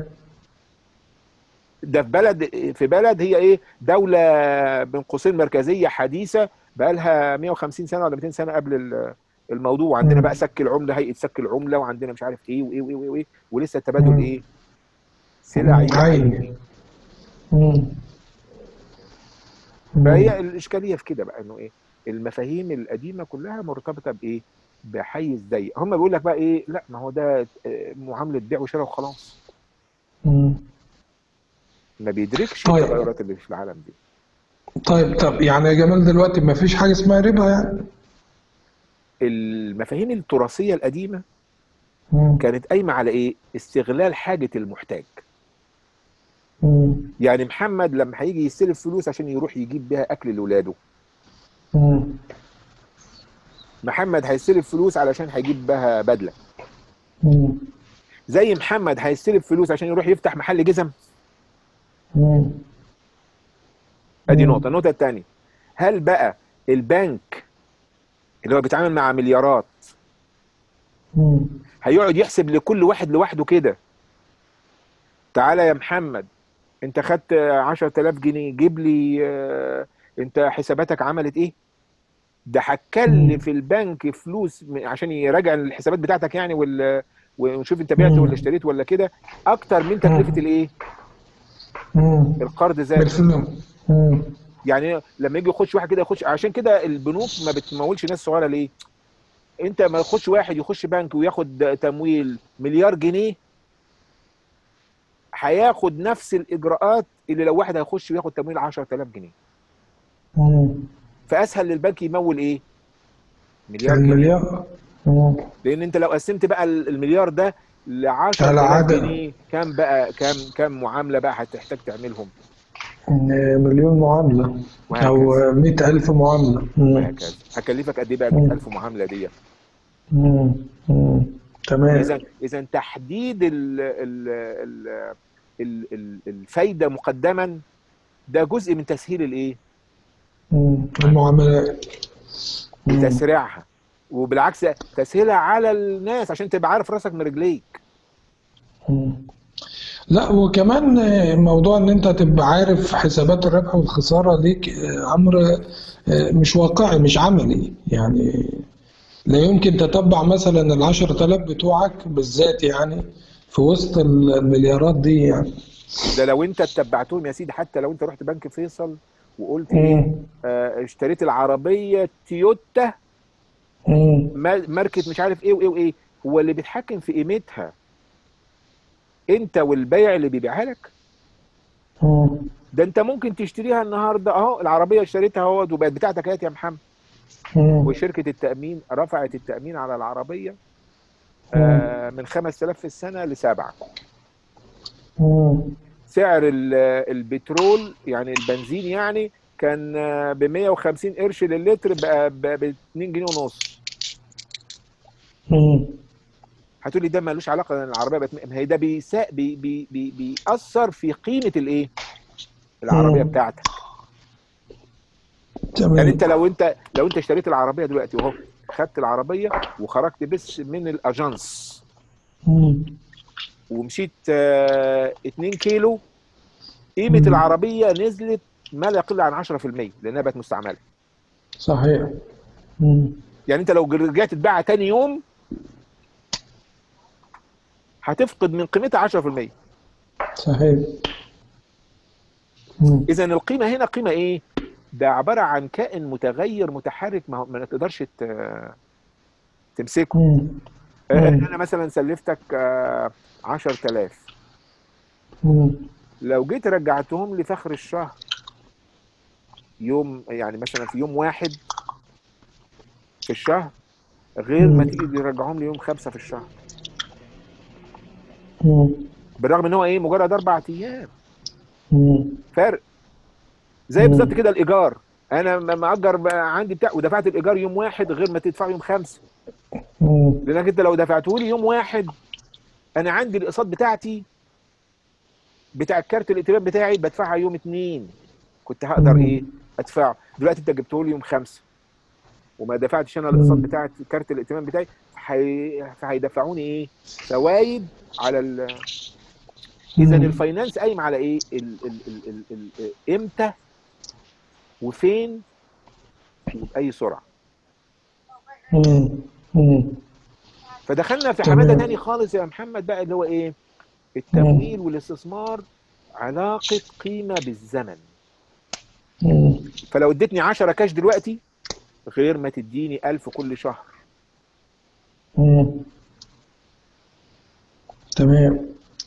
ده في بلد في بلد هي ايه دوله بين قوسين مركزيه حديثه بقى لها 150 سنه ولا 200 سنه قبل ال- الموضوع وعندنا مم. بقى سك العمله هيئه سك العمله وعندنا مش عارف ايه وايه وايه وايه, وإيه ولسه التبادل مم. ايه سلع مم. عين مم. مم. فهي الاشكاليه في كده بقى انه ايه المفاهيم القديمه كلها مرتبطه بايه بحيز ضيق هم بيقول لك بقى ايه لا ما هو ده آه، معامله بيع وشراء وخلاص مم. ما بيدركش طيب. التغيرات اللي في العالم دي طيب طب يعني يا جمال دلوقتي ما فيش حاجة اسمها ربا يعني المفاهيم التراثيه القديمه مم. كانت قايمه على ايه استغلال حاجه المحتاج مم. يعني محمد لما هيجي يستلف فلوس عشان يروح يجيب بيها اكل لاولاده مم. محمد هيستلف فلوس علشان هيجيب بها بدله مم. زي محمد هيستلف فلوس عشان يروح يفتح محل جزم مم. ادي مم. نقطه النقطه الثانيه هل بقى البنك اللي هو بيتعامل مع مليارات مم. هيقعد يحسب لكل واحد لوحده كده تعالى يا محمد انت خدت 10000 جنيه جيب لي آه، انت حساباتك عملت ايه ده هتكلف البنك فلوس م- عشان يراجع الحسابات بتاعتك يعني وال ونشوف انت بعت مم. ولا اشتريت ولا كده اكتر من تكلفه مم. الايه مم. القرض ذاته بالفلوس مم. يعني لما يجي يخش واحد كده يخش عشان كده البنوك ما بتمولش ناس صغيره ليه انت ما يخش واحد يخش بنك وياخد تمويل مليار جنيه هياخد نفس الاجراءات اللي لو واحد هيخش وياخد تمويل 10000 جنيه مم. فاسهل للبنك يمول ايه مليار جنيه المليار مم. لان انت لو قسمت بقى المليار ده ل 10000 على عدد. جنيه كام بقى كام كام معامله بقى هتحتاج تعملهم مليون معاملة وهكذا أو مئة ألف معاملة مم. وهكذا هكلفك قد ايه بقى مم. 100000 معامله دي مم. مم. تمام اذا اذا تحديد ال ال ال ال ال الفايده مقدما ده جزء من تسهيل الايه مم. المعاملات مم. تسريعها وبالعكس تسهيلها على الناس عشان تبقى عارف راسك من رجليك مم. لا وكمان آه، موضوع ان انت تبقى عارف حسابات الربح والخسارة ليك آه، امر آه، مش واقعي مش عملي يعني لا يمكن تتبع مثلا العشرة آلاف بتوعك بالذات يعني في وسط المليارات دي يعني ده لو انت اتبعتهم يا سيدي حتى لو انت رحت بنك فيصل وقلت ايه مم. آه اشتريت العربيه تويوتا مم. ما- ماركه مش عارف ايه وايه وايه هو اللي بيتحكم في قيمتها انت والبيع اللي بيبيعها لك مم. ده انت ممكن تشتريها النهارده اهو العربيه اشتريتها اهوت وبقت بتاعتك اهي يا محمد مم. وشركه التامين رفعت التامين على العربيه مم. آه من 5000 في السنه لسبعه مم. سعر ال- البترول يعني البنزين يعني كان ب 150 قرش للتر بقى ب 2 جنيه ونص مم. هتقول لي ده ملوش علاقه ان العربيه بقت ما هي ده بيسا بي بي بي بيأثر في قيمه الايه؟ العربيه مم. بتاعتك يعني تمام انت لو انت لو انت اشتريت العربيه دلوقتي واهو خدت العربيه وخرجت بس من الاجانس مم. ومشيت 2 كيلو قيمه مم. العربيه نزلت ما لا يقل عن 10% لانها بقت مستعمله صحيح مم. يعني انت لو رجعت تبيعها تاني يوم هتفقد من قيمتها 10% صحيح مم. اذا القيمه هنا قيمه ايه ده عباره عن كائن متغير متحرك ما, هو- ما تقدرش ت- تمسكه مم. آه، مم. انا مثلا سلفتك آه، 10000 مم. لو جيت رجعتهم لي في اخر الشهر يوم يعني مثلا في يوم واحد في الشهر غير ما مم. تيجي ترجعهم لي يوم خمسة في الشهر مم. بالرغم ان هو ايه مجرد اربع ايام مم. فرق زي مم. بالظبط كده الايجار انا م- مأجر بقى عندي بتاع ودفعت الايجار يوم واحد غير ما تدفع يوم خمسة مم. لانك انت لو دفعته لي يوم واحد انا عندي الاقساط بتاعتي بتاع الكارت الائتمان بتاعي بدفعها يوم اتنين كنت هقدر مم. ايه ادفعه دلوقتي انت جبته لي يوم خمسة وما دفعتش انا الاقساط مم. بتاع كارت الائتمان بتاعي فهي- فهيدفعوني ايه فوايد على ال... اذا مم. الفاينانس قايم على ايه ال... ال... ال... ال... ال... امتى وفين وباي سرعه مم. مم. فدخلنا في حماده تمام. تاني خالص يا محمد بقى اللي هو ايه التمويل والاستثمار علاقه قيمه بالزمن مم. فلو اديتني 10 كاش دلوقتي غير ما تديني 1000 كل شهر مم. تمام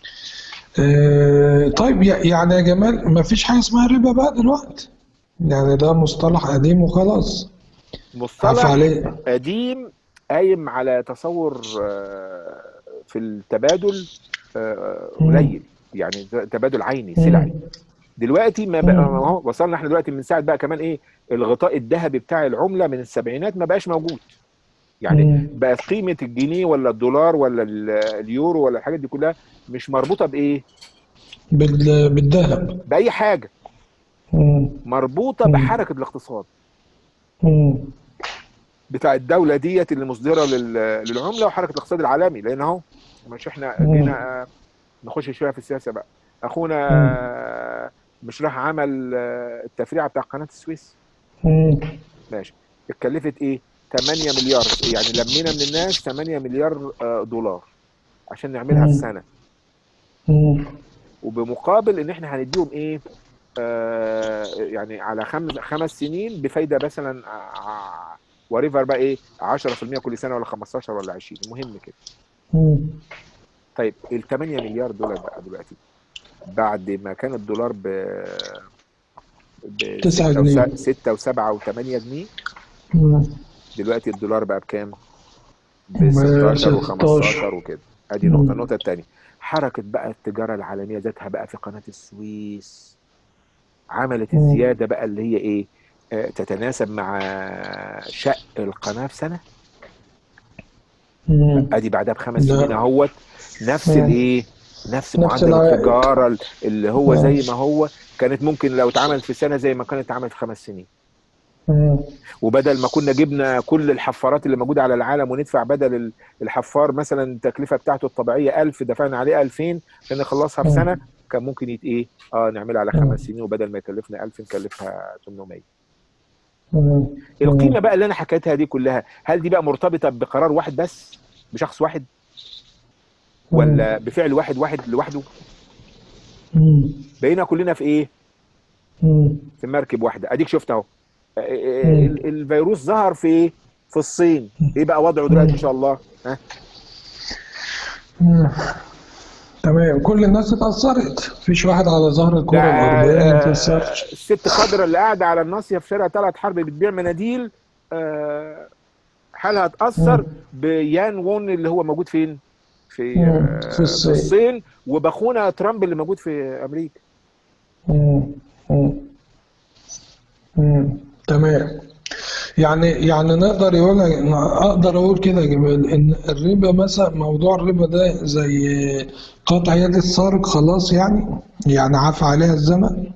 آه طيب يع- يعني يا جمال ما فيش حاجة اسمها ربا بقى دلوقتي يعني ده مصطلح قديم وخلاص عفى مصطلح عليه قديم قايم على تصور آه، في التبادل آه، مم. قليل يعني ده تبادل عيني سلعي مم. دلوقتي ما بقى مم. ما هو وصلنا احنا دلوقتي من ساعه بقى كمان ايه الغطاء الذهبي بتاع العمله من السبعينات ما بقاش موجود يعني مم. بقت قيمه الجنيه ولا الدولار ولا ال- اليورو ولا الحاجات دي كلها مش مربوطه بايه بال- بالذهب باي حاجه مم. مربوطه مم. بحركه الاقتصاد مم. بتاع الدوله ديت اللي مصدره لل- للعمله وحركه الاقتصاد العالمي لان اهو مش احنا مم. جينا آه، نخش شويه في السياسه بقى اخونا مم. آه، مش راح عمل آه، التفريعه بتاع قناه السويس مم. ماشي اتكلفت ايه 8 مليار يعني لمينا من الناس 8 مليار آه، دولار عشان نعملها في مم. سنه مم. وبمقابل ان احنا هنديهم ايه آه يعني على خمس خمس سنين بفايده مثلا وريفر بقى ايه 10% كل سنه ولا 15 ولا 20 المهم كده مم. طيب ال 8 مليار دولار بقى دلوقتي بعد ما كان الدولار ب ب تسعة جنيه 6 و7 و8 جنيه مم. دلوقتي الدولار بقى بكام؟ ب ب 16 و15 16 وكده ادي نقطه مم. النقطه الثانيه حركه بقى التجاره العالميه ذاتها بقى في قناه السويس عملت مم. الزياده بقى اللي هي ايه آه، تتناسب مع شق القناه في سنه مم. ادي بعدها بخمس سنين لا اهوت نفس مم. الايه نفس نفس معدل العائد التجاره اللي هو مم. زي ما هو كانت ممكن لو اتعملت في سنه زي ما كانت اتعملت في خمس سنين مم. وبدل ما كنا جبنا كل الحفارات اللي موجوده على العالم وندفع بدل ال- الحفار مثلا التكلفه بتاعته الطبيعيه 1000 دفعنا عليه 2000 عشان نخلصها في مم. سنه كان ممكن يت ايه اه نعملها على مم. خمس سنين وبدل ما يكلفنا 1000 نكلفها 800 مم. القيمه مم. بقى اللي انا حكيتها دي كلها هل دي بقى مرتبطه بقرار واحد بس بشخص واحد مم. ولا بفعل واحد واحد لوحده مم. بقينا كلنا في ايه مم. في مركب واحده اديك شفت اهو آه، آه، مم. ال- الفيروس ظهر في ايه في الصين ايه بقى وضعه دلوقتي ان شاء الله ها مم. تمام كل الناس اتأثرت مفيش واحد على ظهر ده الكرة الأرضية ما آه، اتأثرش الست خضرة اللي قاعدة على الناصية في شارع طلعت حرب بتبيع مناديل آه، حالها اتأثر مم. بيان وون اللي هو موجود فين؟ في مم. آه، في في الصين الصين وبخونا ترامب اللي موجود في أمريكا مم. مم. مم. تمام يعني يعني نقدر يقول اقدر اقول كده يا جمال ان الربا مثلا موضوع الربا ده زي قطع يد السارق خلاص يعني يعني عفى عليها الزمن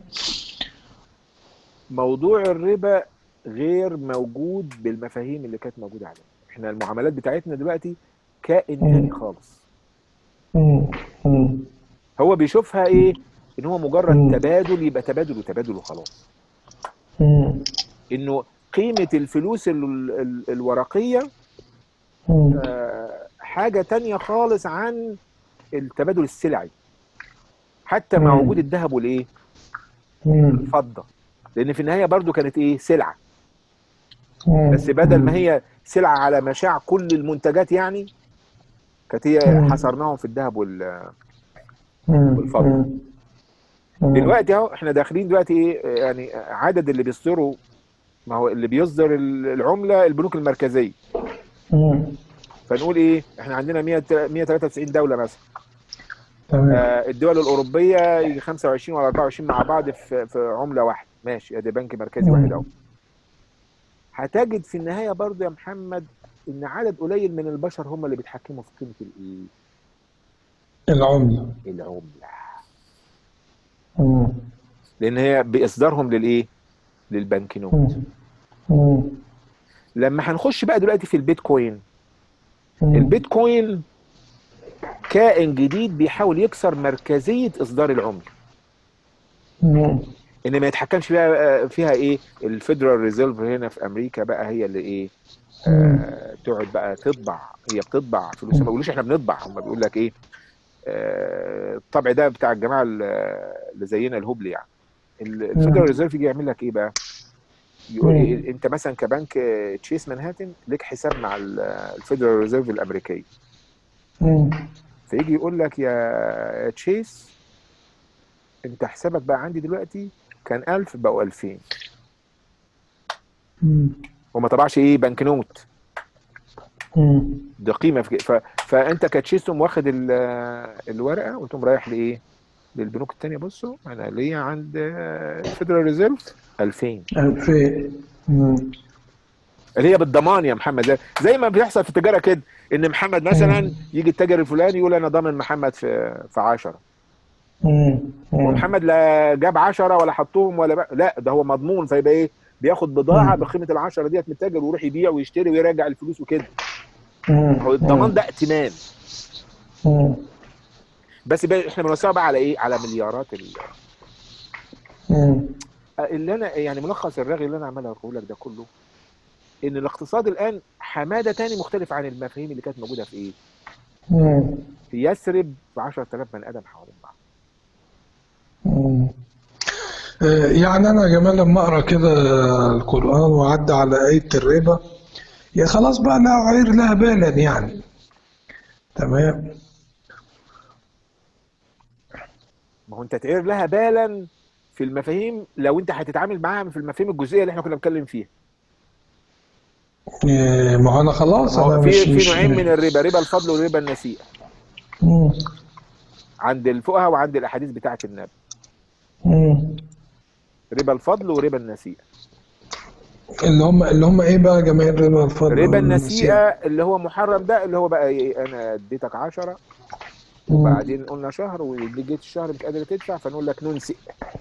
موضوع الربا غير موجود بالمفاهيم اللي كانت موجودة عليه احنا المعاملات بتاعتنا دلوقتي كائن تاني مم. خالص مم. مم. هو بيشوفها ايه ان هو مجرد مم. تبادل يبقى تبادل وتبادل وخلاص مم. انه قيمة الفلوس ال- ال- الورقية مم. آه، حاجة تانية خالص عن التبادل السلعي حتى مع وجود مم. الذهب والايه مم. الفضة لان في النهاية برضو كانت ايه سلعة مم. بس بدل ما هي سلعة على مشاع كل المنتجات يعني كانت هي مم. حصرناهم في الذهب وال- مم. والفضة مم. مم. دلوقتي اهو احنا داخلين دلوقتي ايه يعني عدد اللي بيصدروا ما هو اللي بيصدر ال- العمله البنوك المركزيه مم. فنقول ايه احنا عندنا 100 193 دوله مثلا تمام آه، الدول الاوروبيه يجي 25 ولا 24 مع بعض في في عمله واحده ماشي ادي بنك مركزي واحد اهو هتجد في النهايه برضه يا محمد ان عدد قليل من البشر هم اللي بيتحكموا في قيمه الايه العملة العمله مم. لان هي باصدارهم للايه للبنكنوت مم. مم. لما هنخش بقى دلوقتي في البيتكوين مم. البيتكوين كائن جديد بيحاول يكسر مركزيه اصدار العمله مم. ان ما يتحكمش فيها فيها ايه الفيدرال ريزيرف هنا في امريكا بقى هي اللي ايه آه تقعد بقى تطبع هي بتطبع فلوس ما بيقولوش احنا بنطبع هم بيقول لك ايه آه الطبع ده بتاع الجماعه اللي زينا الهبل يعني الفيدرال ريزيرف يجي يعمل لك ايه بقى يقول إيه انت مثلا كبنك تشيس مانهاتن ليك حساب مع الفيدرال ريزيرف الامريكيه مم. فيجي يقول لك يا تشيس انت حسابك بقى عندي دلوقتي كان 1000 بقوا 2000 مم. وما طبعش ايه بنك نوت مم. دي قيمه في ف... فانت كتشيس تقوم واخد ال... الورقه وتقوم رايح لايه؟ للبنوك الثانيه بصوا انا ليا عند الفيدرال ريزيرف 2000 2000 مم. اللي هي بالضمان يا محمد زي, زي ما بيحصل في التجاره كده ان محمد مثلا يجي التاجر الفلاني يقول انا ضامن محمد في في 10 مم. مم. ومحمد لا جاب 10 ولا حطهم ولا بقى. لا ده هو مضمون فيبقى ايه؟ بياخد بضاعه بقيمه ال 10 ديت من التاجر ويروح يبيع ويشتري ويراجع الفلوس وكده مم. هو الضمان ده ائتمان مم. بس بقى احنا بنوسعه بقى على ايه؟ على مليارات ال... مم. اللي انا يعني ملخص الرغي اللي انا عمال اقوله لك ده كله ان الاقتصاد الان حماده تاني مختلف عن المفاهيم اللي كانت موجوده في ايه؟ مم. في يثرب في 10000 بني ادم حوالين بعض. مم. آه، يعني انا يا جمال لما اقرا كده القران وعدى على ايه الربا يا خلاص بقى لا عير لها بالا يعني تمام ما هو انت تعير لها بالا في المفاهيم لو انت هتتعامل معاها في المفاهيم الجزئيه اللي احنا كنا بنتكلم فيها. آه، ما هو انا خلاص ما انا هو مش في في مش نوعين من الربا ربا الفضل وربا النسيئه مم. عند الفقهاء وعند الاحاديث بتاعه النبي. مم. ربا الفضل وربا النسيئه. اللي هم اللي هم ايه بقى جماهير ربا الفضل ربا والنسيئة؟ النسيئه اللي هو محرم ده اللي هو بقى ايه انا اديتك 10 مم. وبعدين قلنا شهر وجيت الشهر مش قادر تدفع فنقول لك ننسئ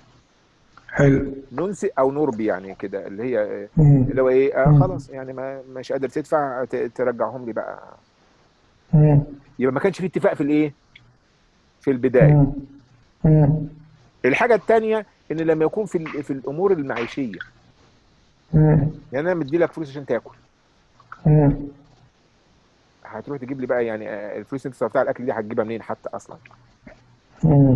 حلو ننسئ او نربي يعني كده اللي هي مم. اللي هو ايه آه مم. خلاص يعني ما مش قادر تدفع ت- ترجعهم لي بقى مم. يبقى ما كانش في اتفاق في الايه في البدايه مم. مم. الحاجه الثانيه ان لما يكون في ال- في الامور المعيشيه مم. يعني انا مدي لك فلوس عشان تاكل مم. هتروح تجيب لي بقى يعني آه، الفلوس اللي انت صرفتها على الاكل دي هتجيبها منين حتى اصلا مم.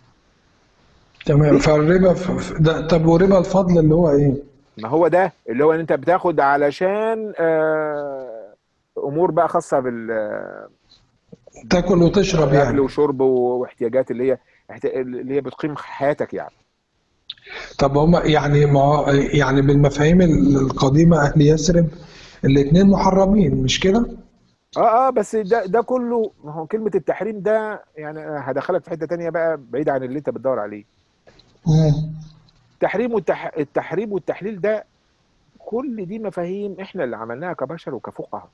تمام فالربا ف- ف- ده طب وربا الفضل اللي هو ايه؟ ما هو ده اللي هو ان انت بتاخد علشان آه، امور بقى خاصه بال تاكل وتشرب اكل يعني وشرب واحتياجات اللي هي احت- اللي هي بتقيم حياتك يعني طب هم يعني ما هو- يعني بالمفاهيم القديمة أهل يثرب الاتنين محرمين مش كده؟ اه اه بس ده ده كله ما هو كلمه التحريم ده يعني هدخلك في حته تانية بقى بعيد عن اللي انت بتدور عليه مم. التحريم والتح... التحريم والتحليل ده كل دي مفاهيم احنا اللي عملناها كبشر وكفقهاء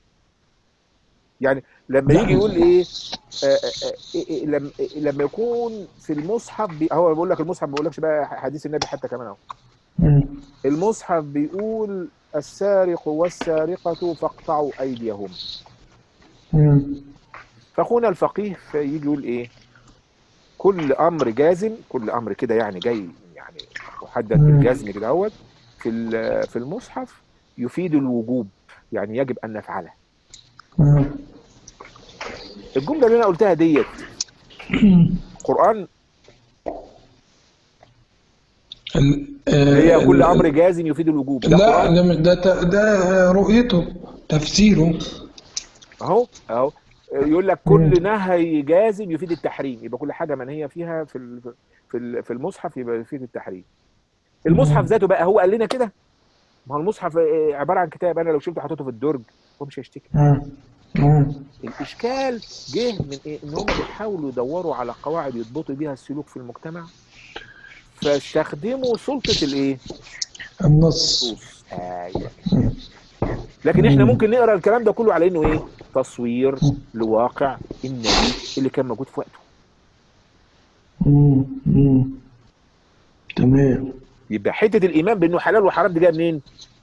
يعني لما لا. يجي يقول ايه آه، آه، آه، إيه- إيه، لما إيه، لما يكون في المصحف بي... هو بيقول لك المصحف ما بيقولكش بقى حديث النبي حتى كمان اهو مم. المصحف بيقول السارق والسارقة فاقطعوا أيديهم مم. فأخونا الفقيه يجي يقول إيه كل أمر جازم كل أمر كده يعني جاي يعني محدد مم. بالجزم كده اهوت في ال- في المصحف يفيد الوجوب يعني يجب أن نفعله مم. الجملة اللي أنا قلتها ديت قرآن ال- هي آه، كل ال- أمر جازم يفيد الوجوب ده لا قرآن ده مش- ده ت- ده رؤيته تفسيره اهو اهو يقول لك كل نهي جازم يفيد التحريم يبقى كل حاجه منهيه فيها في ال... في ال- في المصحف يبقى فيه التحريف المصحف ذاته بقى هو قال لنا كده ما هو المصحف آه، عباره عن كتاب انا لو شلته حطيته في الدرج هو مش هيشتكي مم. مم. الاشكال جه من ايه ان هم بيحاولوا يدوروا على قواعد يضبطوا بيها السلوك في المجتمع فاستخدموا سلطه الايه النص النصوص ايوه لكن احنا مم. ممكن نقرا الكلام ده كله على انه ايه تصوير لواقع النبي اللي كان موجود في وقته مم. مم. تمام يبقى حته الايمان بانه حلال وحرام دي جايه منين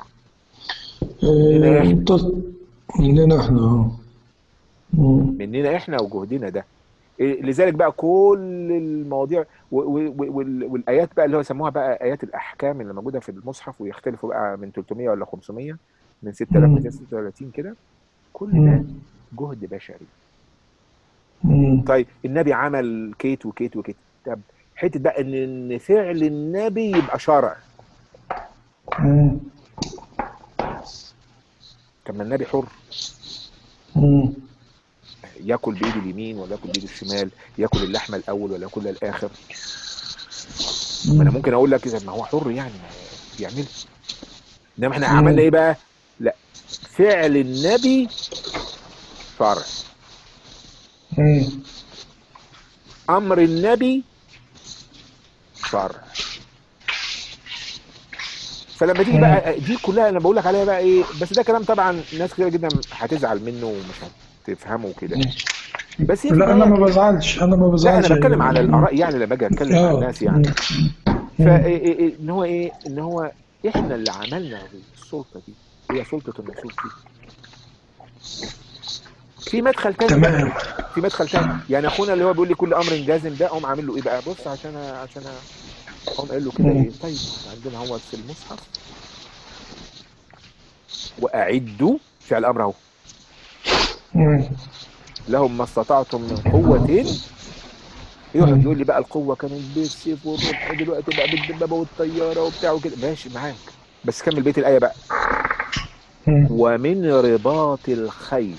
آه، إحنا. تص- مننا احنا اه مم. مننا احنا وجهدنا ده إيه، لذلك بقى كل المواضيع و- و- و- وال- والايات بقى اللي هو يسموها بقى ايات الاحكام اللي موجوده في المصحف ويختلفوا بقى من 300 ولا 500 من 6236 كده كل ده مم. جهد بشري مم. طيب النبي عمل كيت وكيت وكيت طب حته بقى ان إن فعل النبي يبقى شرع مم. طب ما النبي حر مم. ياكل بايده اليمين ولا ياكل بايده الشمال ياكل اللحمه الاول ولا ياكلها الاخر ما انا ممكن اقول لك إذا ما هو حر يعني ما بيعمل انما احنا مم. عملنا ايه بقى لا فعل النبي شرع مم. امر النبي شرع فلما تيجي بقى دي كلها انا بقول لك عليها بقى ايه بس ده كلام طبعا ناس كتير جدا هتزعل منه ومش هتفهمه كده بس هي في لا انا النهاية- ما بزعلش انا ما لا بزعلش انا بتكلم على الاراء يعني لما باجي اتكلم عن اه الناس يعني مم. فان هو ايه ان هو احنا اللي عملنا السلطه دي هي سلطه النصوص دي في مدخل تاني تمام في مدخل تاني يعني اخونا اللي هو بيقول لي كل امر جازم ده قوم عامل له ايه بقى بص عشان عشان قوم قال له كده مم. ايه طيب عندنا هو في المصحف واعدوا فعل امر اهو مم. لهم ما استطعتم من قوه يقعد مم. يقول لي بقى القوه كانت بالسيف والرمح دلوقتي بقى بالدبابه والطياره وبتاع وكده ماشي معاك بس كمل بيت الايه بقى مم. ومن رباط الخيل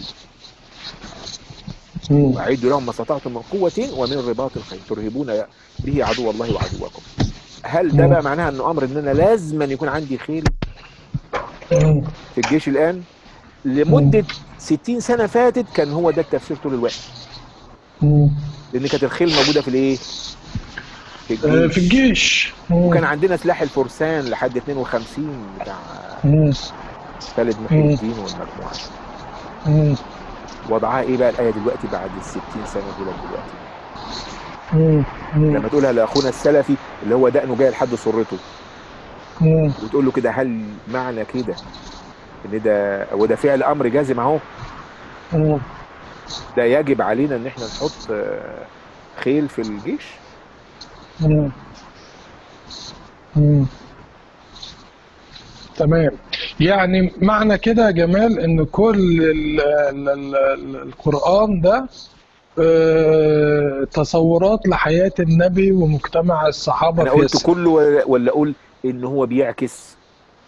مم. واعدوا لهم ما استطعتم من قوه ومن رباط الخيل ترهبون به عدو الله وعدوكم هل ده مم. بقى معناها انه امر ان انا لازم أن يكون عندي خيل مم. في الجيش الان لمده 60 سنه فاتت كان هو ده التفسير طول الوقت مم. لان كانت الخيل موجوده في الايه في آه، الجيش في الجيش مم. وكان عندنا سلاح الفرسان لحد 52 بتاع مم. خالد محي مم. الدين والمجموعه مم. وضعها ايه بقى الايه دلوقتي بعد ال 60 سنه دول دلوقتي مم. مم. لما تقولها لاخونا السلفي اللي هو دقنه جاي لحد سرته مم. وتقول له كده هل معنى كده ان ده هو ده فعل امر جازم اهو مم. ده يجب علينا ان احنا نحط آه، خيل في الجيش مم. مم. تمام يعني معنى كده يا جمال ان كل ال ال ال ال القرآن ده آه، تصورات لحياة النبي ومجتمع الصحابة انا في قلت الس- كله ولا ولا اقول ان هو بيعكس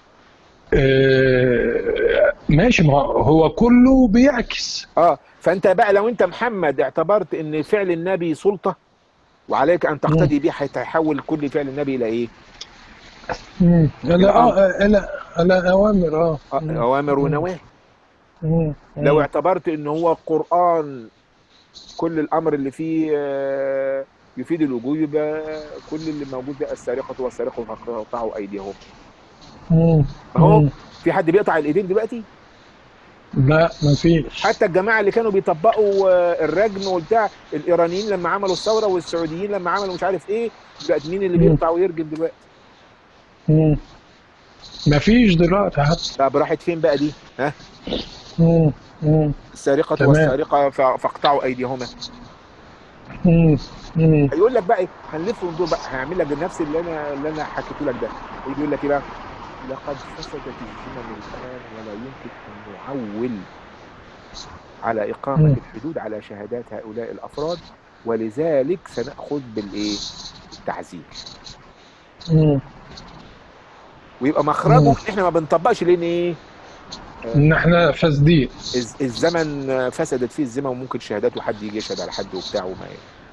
آه، ماشي ما هو كله بيعكس اه فانت بقى لو انت محمد اعتبرت ان فعل النبي سلطه وعليك ان تقتدي به هيتحول كل فعل النبي الى ايه؟ مم. لا اه لا لا اوامر اه آه، مم. اوامر ونواهي مم. لو مم. اعتبرت ان هو قران كل الامر اللي فيه آه، يفيد الوجوب يبقى كل اللي موجود ده السارقه والسارقه فقطعوا ايديهم مم. اهو مم. في حد بيقطع الايدين دلوقتي لا مفيش حتى الجماعه اللي كانوا بيطبقوا آه، الرجم وبتاع الايرانيين لما عملوا الثوره والسعوديين لما عملوا مش عارف ايه دلوقتي مين اللي مم. بيقطع ويرجم دلوقتي مم. مفيش دلوقتي حتى طب راحت فين بقى دي ها مم. مم. السارقه تمام. والسارقه ف- فاقطعوا ايديهما مم. مم. هيقول لك بقى ايه هنلف وندور بقى هيعمل لك نفس اللي انا اللي انا حكيته لك ده يجي يقول لك ايه بقى لقد فسدت الزمن الان ولا يمكن ان نعول على اقامه مم. الحدود على شهادات هؤلاء الافراد ولذلك سناخذ بالايه التعزير مم. ويبقى مخرجه مم. إن احنا ما بنطبقش لان ايه ان احنا فاسدين الز- الزمن فسدت فيه الذمه وممكن شهادات وحد يجي يشهد على حد وبتاع وما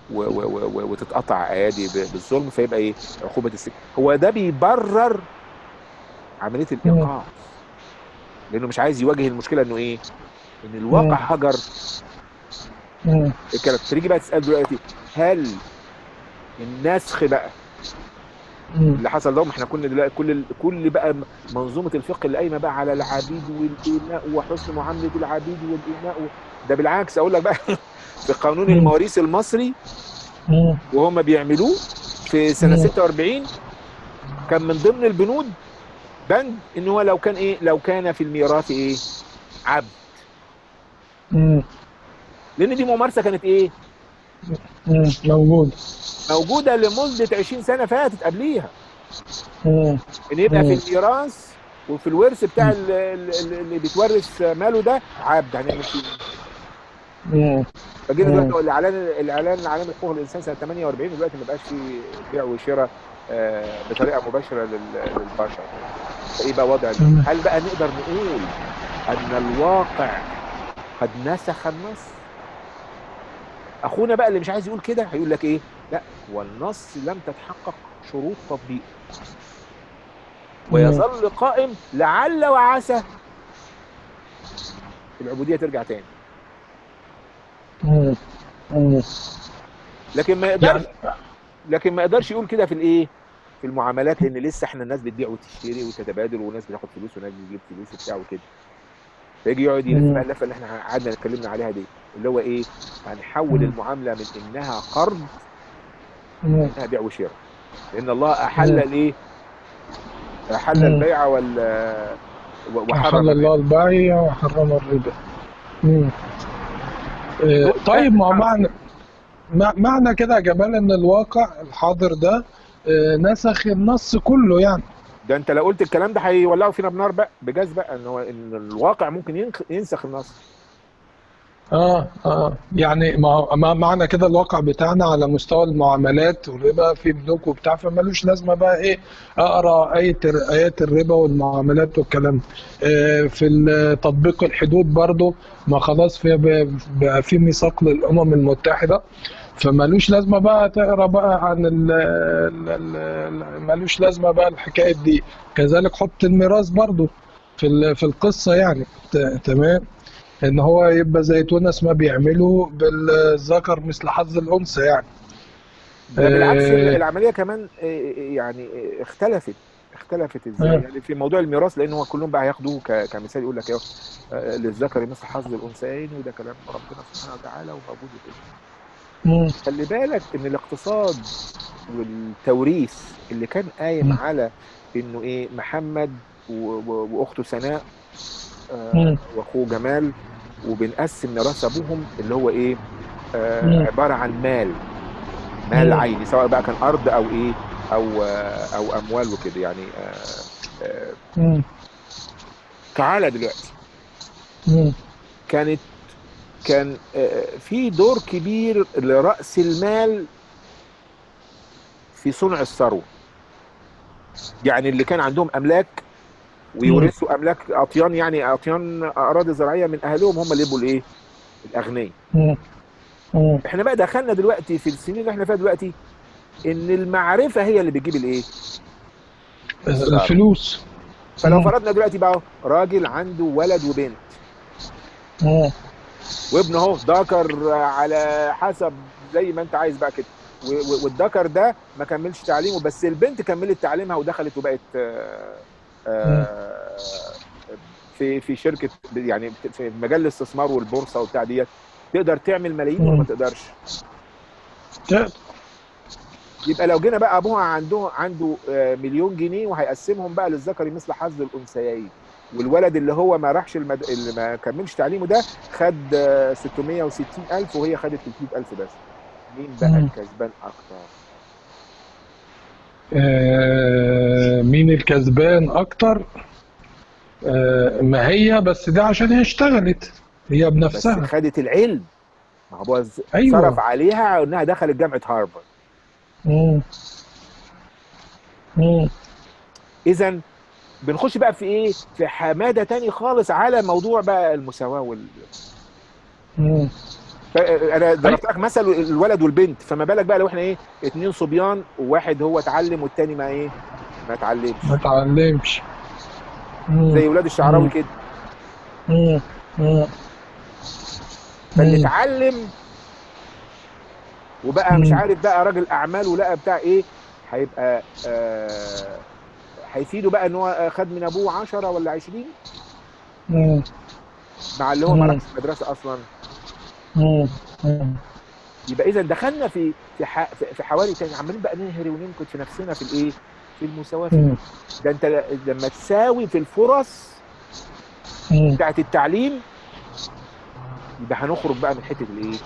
و و و و وتتقطع ايادي ب- بالظلم فيبقى ايه عقوبه السجن هو ده بيبرر عمليه الايقاف لانه مش عايز يواجه المشكله انه ايه ان الواقع مم. هجر مم. الكلام تيجي بقى تسال دلوقتي هل النسخ بقى مم. اللي حصل لهم احنا كنا دلوقتي كل ال- كل بقى منظومه الفقه اللي قايمه بقى على العبيد والإيناء وحسن معامله العبيد والإيناء و... ده بالعكس اقول لك بقى في قانون مم. المواريث المصري مم. وهم بيعملوه في سنه مم. 46 كان من ضمن البنود بند ان هو لو كان ايه لو كان في الميراث ايه عبد مم. لان دي ممارسه كانت ايه مم. موجود موجوده لمده 20 سنه فاتت قبليها مم. ان يبقى مم. في الميراث وفي الورث بتاع ال- ال- اللي بيتورث ماله ده عبد هنعمل فيه إيه؟ مم. فجينا مم. دلوقتي الاعلان الاعلان العالمي لحقوق الانسان سنه 48 دلوقتي ما بقاش في بيع وشراء آه، بطريقه مباشره لل- للبشر فايه بقى وضع ده؟ مم. هل بقى نقدر نقول ان الواقع قد نسخ النص اخونا بقى اللي مش عايز يقول كده هيقول لك ايه لا والنص لم تتحقق شروط تطبيقه ويظل قائم لعل وعسى العبوديه ترجع تاني مم. مم. لكن ما يقدرش يعني لكن ما يقدرش يقول كده في الايه في المعاملات لان لسه احنا الناس بتبيع وتشتري وتتبادل وناس بتاخد فلوس وناس بتجيب فلوس وبتاع وكده فيجي يقعد يلف مم. بقى اللفه اللي احنا قعدنا اتكلمنا عليها دي اللي هو ايه هنحول مم. المعامله من انها قرض مم. انها بيع وشراء لان الله احل مم. الايه احل مم. البيع وال و- وحرم أحل الربا الله البيع وحرم الربا مم. آه، طيب ما هو معنى مع- معنى كده يا جمال ان الواقع الحاضر ده آه، نسخ النص كله يعني ده انت لو قلت الكلام ده هيولعوا فينا بنار بقى بجاز بقى ان هو ان الواقع ممكن ينخ- ينسخ النص اه اه يعني ما هو- ما معنى كده الواقع بتاعنا على مستوى المعاملات والربا في بنوك وبتاع فمالوش لازمه بقى ايه اقرا ايه الر- ايات الربا والمعاملات والكلام آه في ال- تطبيق الحدود برضو ما خلاص في ب- بقى في ميثاق للامم المتحده فمالوش لازمه بقى تقرا بقى عن ال ال- ال- مالوش لازمه بقى الحكايه دي كذلك حط الميراث برضو في ال- في القصه يعني ت- تمام ان هو يبقى زي تونس ما بيعملوا بالذكر مثل حظ الانثى يعني ده بالعكس آه. العمليه كمان آه، يعني آه، اختلفت اختلفت ازاي آه. يعني في موضوع الميراث لان هو كلهم بقى هياخدوه ك- كمثال يقول لك اهو آه، للذكر مثل حظ الانثيين وده كلام ربنا سبحانه وتعالى وموجود في مم. خلي بالك ان الاقتصاد والتوريث اللي كان قايم مم. على انه ايه محمد و- و- واخته سناء آه، مم. واخوه جمال وبنقسم ميراث ابوهم اللي هو ايه آه مم. عباره عن مال مال مم. عيني سواء بقى كان ارض او ايه او آه او اموال وكده يعني آه آه مم. تعالى دلوقتي مم. كانت كان آه، في دور كبير لرأس المال في صنع الثروة يعني اللي كان عندهم أملاك ويورثوا أملاك أطيان يعني أطيان أراضي زراعية من أهلهم هم اللي يبقوا الإيه؟ الأغنياء مم. مم. إحنا بقى دخلنا دلوقتي في السنين اللي إحنا فيها دلوقتي إن المعرفة هي اللي بتجيب الإيه؟ الفلوس فلو مم. فرضنا دلوقتي بقى راجل عنده ولد وبنت مم. وابنه اهو ذكر على حسب زي ما انت عايز بقى كده و- و- والذكر ده ما كملش تعليمه بس البنت كملت تعليمها ودخلت وبقت آه، آه، في في شركه يعني في مجال الاستثمار والبورصه وبتاع ديت تقدر تعمل ملايين ولا ما مم. تقدرش تقدر. يبقى لو جينا بقى ابوها عنده عنده آه، مليون جنيه وهيقسمهم بقى للذكر مثل حظ الانثيين والولد اللي هو ما راحش المد... اللي ما كملش تعليمه ده خد آه، 660 الف وهي خدت 300 الف بس مين بقى مم. الكسبان اكتر آه، مين الكسبان اكتر آه، ما هي بس ده عشان هي اشتغلت هي بس بنفسها خدت العلم ما هو ز- أيوة. صرف عليها انها دخلت جامعه هارفارد مم. مم. اذا بنخش بقى في ايه في حماده تاني خالص على موضوع بقى المساواه وال... مم. ف- انا ضربت لك مثل الولد والبنت فما بالك بقى لو احنا ايه اتنين صبيان وواحد هو اتعلم والتاني ما ايه ما اتعلمش ما اتعلمش مم. زي ولاد الشعراوي مم. كده مم. مم. فاللي مم. اتعلم وبقى مش مم. عارف بقى راجل اعمال ولقى بتاع ايه هيبقى آه هيفيده بقى ان هو خد من ابوه 10 ولا 20 مم. مع اللي هو ما مم. راحش المدرسه اصلا مم. مم. يبقى اذا دخلنا في في ح- في- في حوالي تاني عمالين بقى ننهري وننكت في نفسنا في الايه؟ في المساواه في مم. ده انت لما تساوي في الفرص مم. بتاعت التعليم يبقى هنخرج بقى من حته الايه؟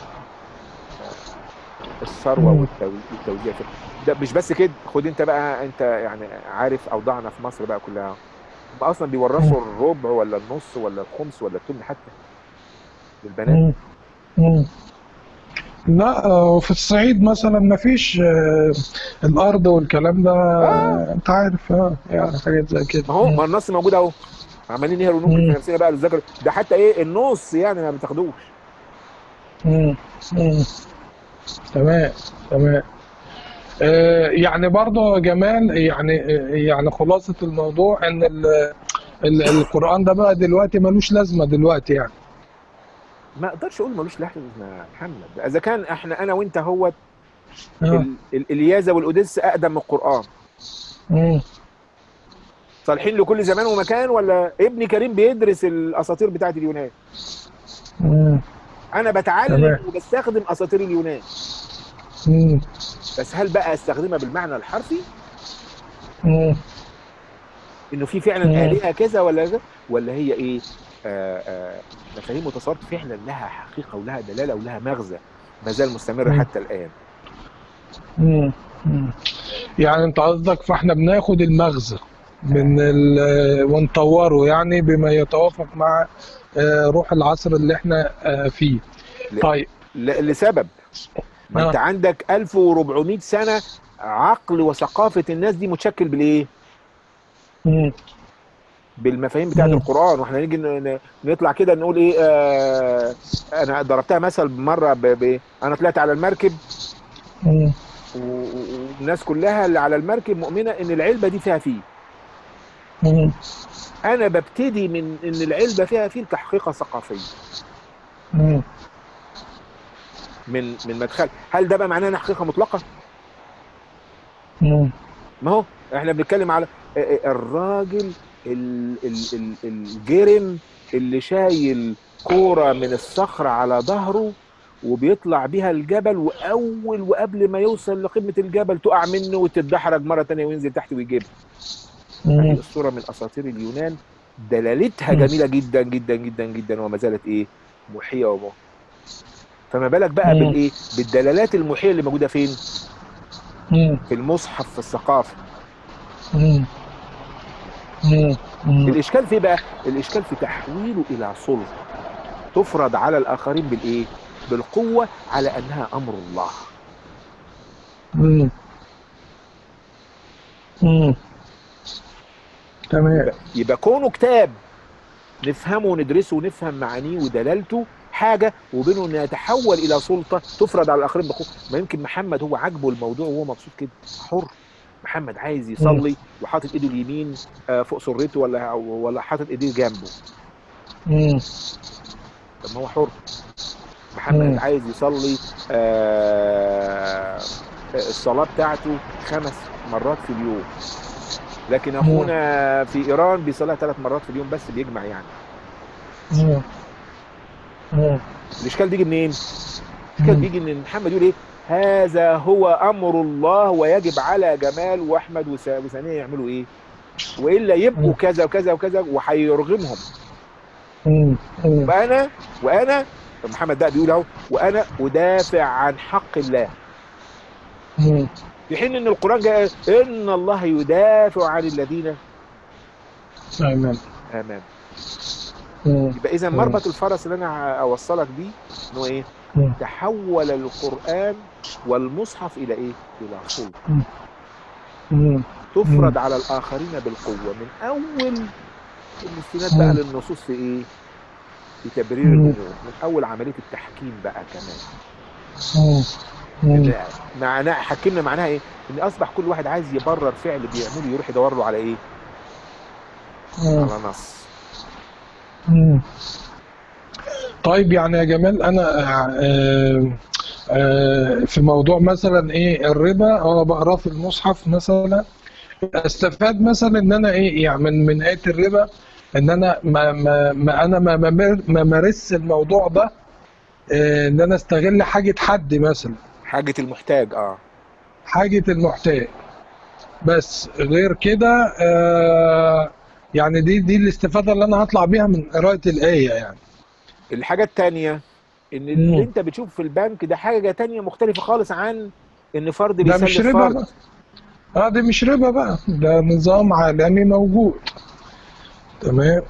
الثروه مم. والتو- والتوزيع كده. ده مش بس كده خد انت بقى انت يعني عارف اوضاعنا في مصر بقى كلها هم اصلا بيورثوا الربع ولا النص ولا الخمس ولا الثمن حتى للبنات مم. مم. لا آه، وفي الصعيد مثلا ما فيش آه، الارض والكلام ده آه. انت عارف اه يعني حاجات زي كده ما هو مم. ما النص موجود اهو عمالين يهروا وننكر مم. في نفسنا بقى للذكر ده حتى ايه النص يعني ما بتاخدوش مم. مم. تمام تمام آه، يعني برضه يا جمال يعني آه، يعني خلاصة الموضوع ان ال- ال- القرآن ده بقى دلوقتي ملوش لازمة دلوقتي يعني ما اقدرش اقول ملوش لحظه يا محمد اذا كان احنا انا وانت هو اه ال- ال- اليازه والاوديس اقدم من القران مم. صالحين لكل زمان ومكان ولا ابني كريم بيدرس الاساطير بتاعت اليونان مم. انا بتعلم تمام. وبستخدم اساطير اليونان مم. بس هل بقى استخدمها بالمعنى الحرفي مم. انه في فعلا مم. الهه كذا ولا كذا ولا هي ايه آه آه مفاهيم وتصورات فعلا لها حقيقه ولها دلاله ولها مغزى ما زال مستمر مم. حتى الان مم. مم. يعني انت قصدك فاحنا بناخد المغزى من ال ونطوره يعني بما يتوافق مع آه، روح العصر اللي احنا آه، فيه ل- طيب ل- لسبب ما انت آه. عندك 1400 سنه عقل وثقافه الناس دي متشكل بالايه مم. بالمفاهيم بتاعت مم. القران واحنا نيجي ن- ن- نطلع كده نقول ايه آه انا ضربتها مثل مره ب... ب... انا طلعت على المركب مم. و- و- والناس كلها اللي على المركب مؤمنه ان العلبه دي فيها فيل مم. انا ببتدي من ان العلبه فيها فيل كحقيقه ثقافيه مم. من من مدخل هل ده بقى معناه انها حقيقه مطلقه مم. ما هو احنا بنتكلم على آه، آه، الراجل ال- ال- ال- الجرم اللي شايل كوره من الصخر على ظهره وبيطلع بيها الجبل واول وقبل ما يوصل لقمه الجبل تقع منه وتتدحرج مره تانية وينزل تحت ويجيبها هذه مم. الصوره من اساطير اليونان دلالتها مم. جميله جدا جدا جدا جدا وما زالت ايه محيه ومه فما بالك بقى مم. بالايه بالدلالات المحيه اللي موجوده فين مم. في المصحف في الثقافه مم. مم. مم. الاشكال في بقى الاشكال في تحويله الى سلطه تفرض على الاخرين بالايه بالقوه على انها امر الله مم. مم. تمام يبقى, يبقى كونه كتاب نفهمه وندرسه ونفهم معانيه ودلالته حاجه وبينه انه يتحول الى سلطه تفرض على الاخرين بقوه ما يمكن محمد هو عاجبه الموضوع وهو مبسوط كده حر محمد عايز يصلي وحاطط ايده اليمين آه، فوق سرته ولا ولا حاطط ايديه جنبه مم. طب ما هو حر محمد مم. عايز يصلي آه، الصلاة بتاعته خمس مرات في اليوم لكن اخونا في ايران بيصليها ثلاث مرات في اليوم بس بيجمع يعني مم. مم. الاشكال بيجي منين؟ الاشكال مم. بيجي ان محمد يقول ايه؟ هذا هو امر الله ويجب على جمال واحمد وس- وثانيه يعملوا ايه؟ والا يبقوا مم. كذا وكذا وكذا وهيرغمهم مم. مم. وانا وانا محمد بقى بيقول اهو وانا ادافع عن حق الله مم. في حين ان القران جاء ان الله يدافع عن الذين تمام امنوا مم. يبقى اذا مم. مربط الفرس اللي انا اوصلك بيه انه ايه مم. تحول القران والمصحف الى ايه الى سلطه مم. تفرض على الاخرين بالقوه من اول الاستناد بقى مم. للنصوص في ايه لتبرير مم. البنوك من اول عمليه التحكيم بقى كمان مم. مم. إن معناه حكمنا معناها ايه؟ ان اصبح كل واحد عايز يبرر فعل بيعمله يروح يدور له على ايه؟ مم. على نص مم. طيب يعني يا جمال انا آه، آه، في موضوع مثلا ايه الربا اه بقراه في المصحف مثلا استفاد مثلا ان انا ايه يعني من من آية الربا ان انا ما ما, ما انا ما ما ما مارس الموضوع ده آه، ان انا استغل حاجة حد مثلا حاجه المحتاج اه حاجة المحتاج بس غير كده آه، يعني دي دي الاستفادة اللي انا هطلع بيها من قراءة الآية يعني الحاجه الثانيه ان مم. اللي انت بتشوفه في البنك ده حاجه تانية مختلفه خالص عن ان فرد ده مش بيسلف ربا فرد بقى اه ده مش ربا بقى ده نظام عالمي موجود تمام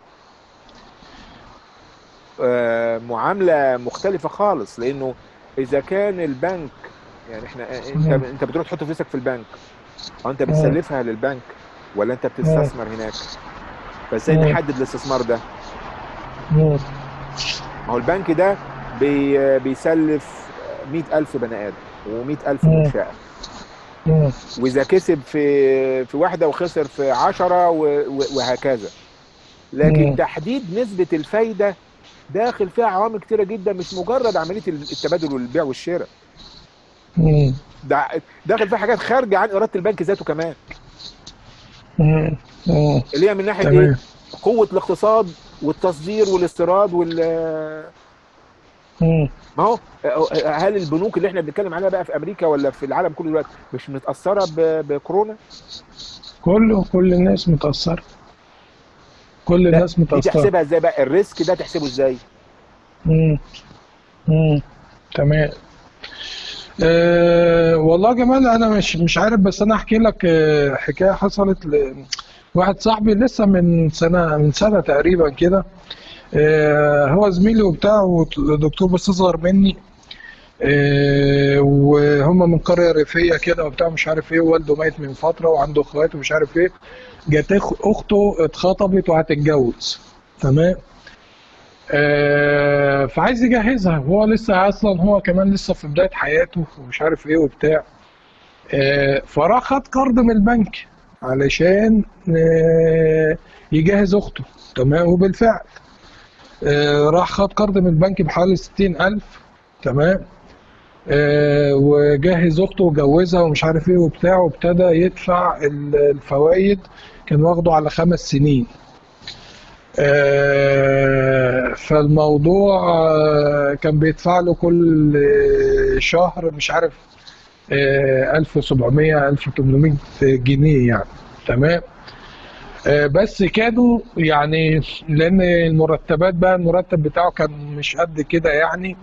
آه، معامله مختلفه خالص لانه اذا كان البنك يعني احنا انت مم. انت بتروح تحط فلوسك في البنك او انت مم. بتسلفها للبنك ولا انت مم. بتستثمر هناك فازاي مم. نحدد الاستثمار ده مم. ما هو البنك ده بي بيسلف 100000 بني ادم و100000 مم. منشأة مم. واذا كسب في في واحده وخسر في 10 وهكذا لكن مم. تحديد نسبه الفايده داخل فيها عوامل كتيره جدا مش مجرد عمليه التبادل والبيع والشراء مم. ده داخل فيها حاجات خارجه عن اراده البنك ذاته كمان مم. مم. اللي هي من ناحيه ايه تمام قوه الاقتصاد والتصدير والاستيراد وال مم. ما هو هل البنوك اللي احنا بنتكلم عليها بقى في امريكا ولا في العالم كله دلوقتي مش متاثره ب- بكورونا كله كل الناس متأثرة كل لا الناس دي متأثرة تحسبها ازاي بقى الريسك ده تحسبه ازاي مم. مم. تمام أه والله يا جمال انا مش مش عارف بس انا احكي لك آه، حكايه حصلت لواحد صاحبي لسه من سنه من سنه تقريبا كده آه، هو زميلي وبتاع ودكتور بس اصغر مني آه، وهم من قريه ريفيه كده وبتاع مش عارف ايه والده ميت من فتره وعنده اخوات ومش عارف ايه جت أخ- اخته اتخطبت وهتتجوز تمام آه، فعايز يجهزها هو لسه اصلا هو كمان لسه في بدايه حياته ومش عارف ايه وبتاع آه، فراح خد قرض من البنك علشان آه، يجهز اخته تمام وبالفعل آه، راح خد قرض من البنك بحوالي 60000 تمام آه، وجهز اخته وجوزها ومش عارف ايه وبتاع وابتدى يدفع الفوائد كان واخده على خمس سنين آه، فالموضوع آه، كان بيدفع له كل شهر مش عارف آه، 1700 1800 جنيه يعني تمام آه، بس كانوا يعني لان المرتبات بقى المرتب بتاعه كان مش قد كده يعني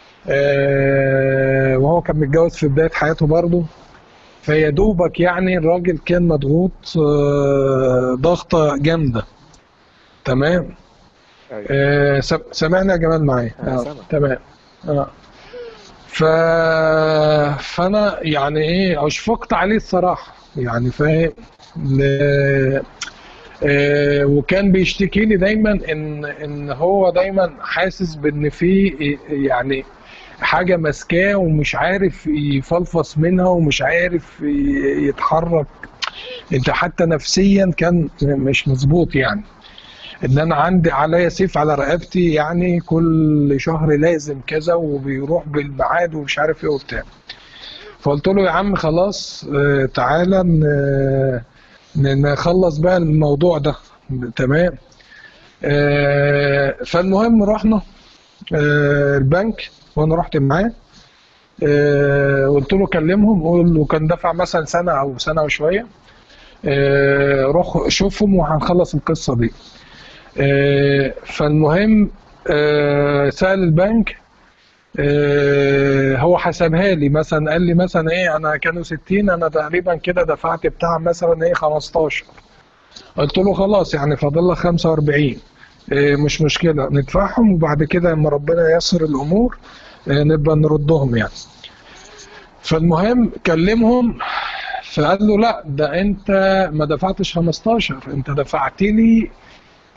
آه، وهو كان متجوز في بداية حياته برضه فيا دوبك يعني الراجل كان مضغوط آه، ضغطة جامدة تمام ايوه آه، سم- سامعني يا جمال معايا اه اه سامع تمام اه ف... فانا يعني ايه اشفقت عليه الصراحة يعني فاهم ل- آه، وكان بيشتكي لي دايما ان ان هو دايما حاسس بان في يعني حاجة ماسكاه ومش عارف يفلفص منها ومش عارف ي- يتحرك انت حتى نفسيا كان مش مظبوط يعني ان انا عندي عليا سيف على رقبتي يعني كل شهر لازم كذا وبيروح بالميعاد ومش عارف ايه وبتاع فقلت له يا عم خلاص آه، تعالى ن- ن- نخلص بقى الموضوع ده تمام آه، فالمهم رحنا آه، البنك وانا رحت معاه آه، قلت له كلمهم قول له كان دفع مثلا سنه او سنه وشويه آه، روح شوفهم وهنخلص القصه دي آه، فالمهم آه، سأل البنك آه، هو حسبها لي مثلا قال لي مثلا ايه انا كانوا 60 انا تقريبا كده دفعت بتاع مثلا ايه 15 قلت له خلاص يعني فاضل لك 45 آه، مش مشكلة ندفعهم وبعد كده لما ربنا ييسر الامور آه، نبقى نردهم يعني فالمهم كلمهم فقال له لا ده انت ما دفعتش 15 انت دفعت لي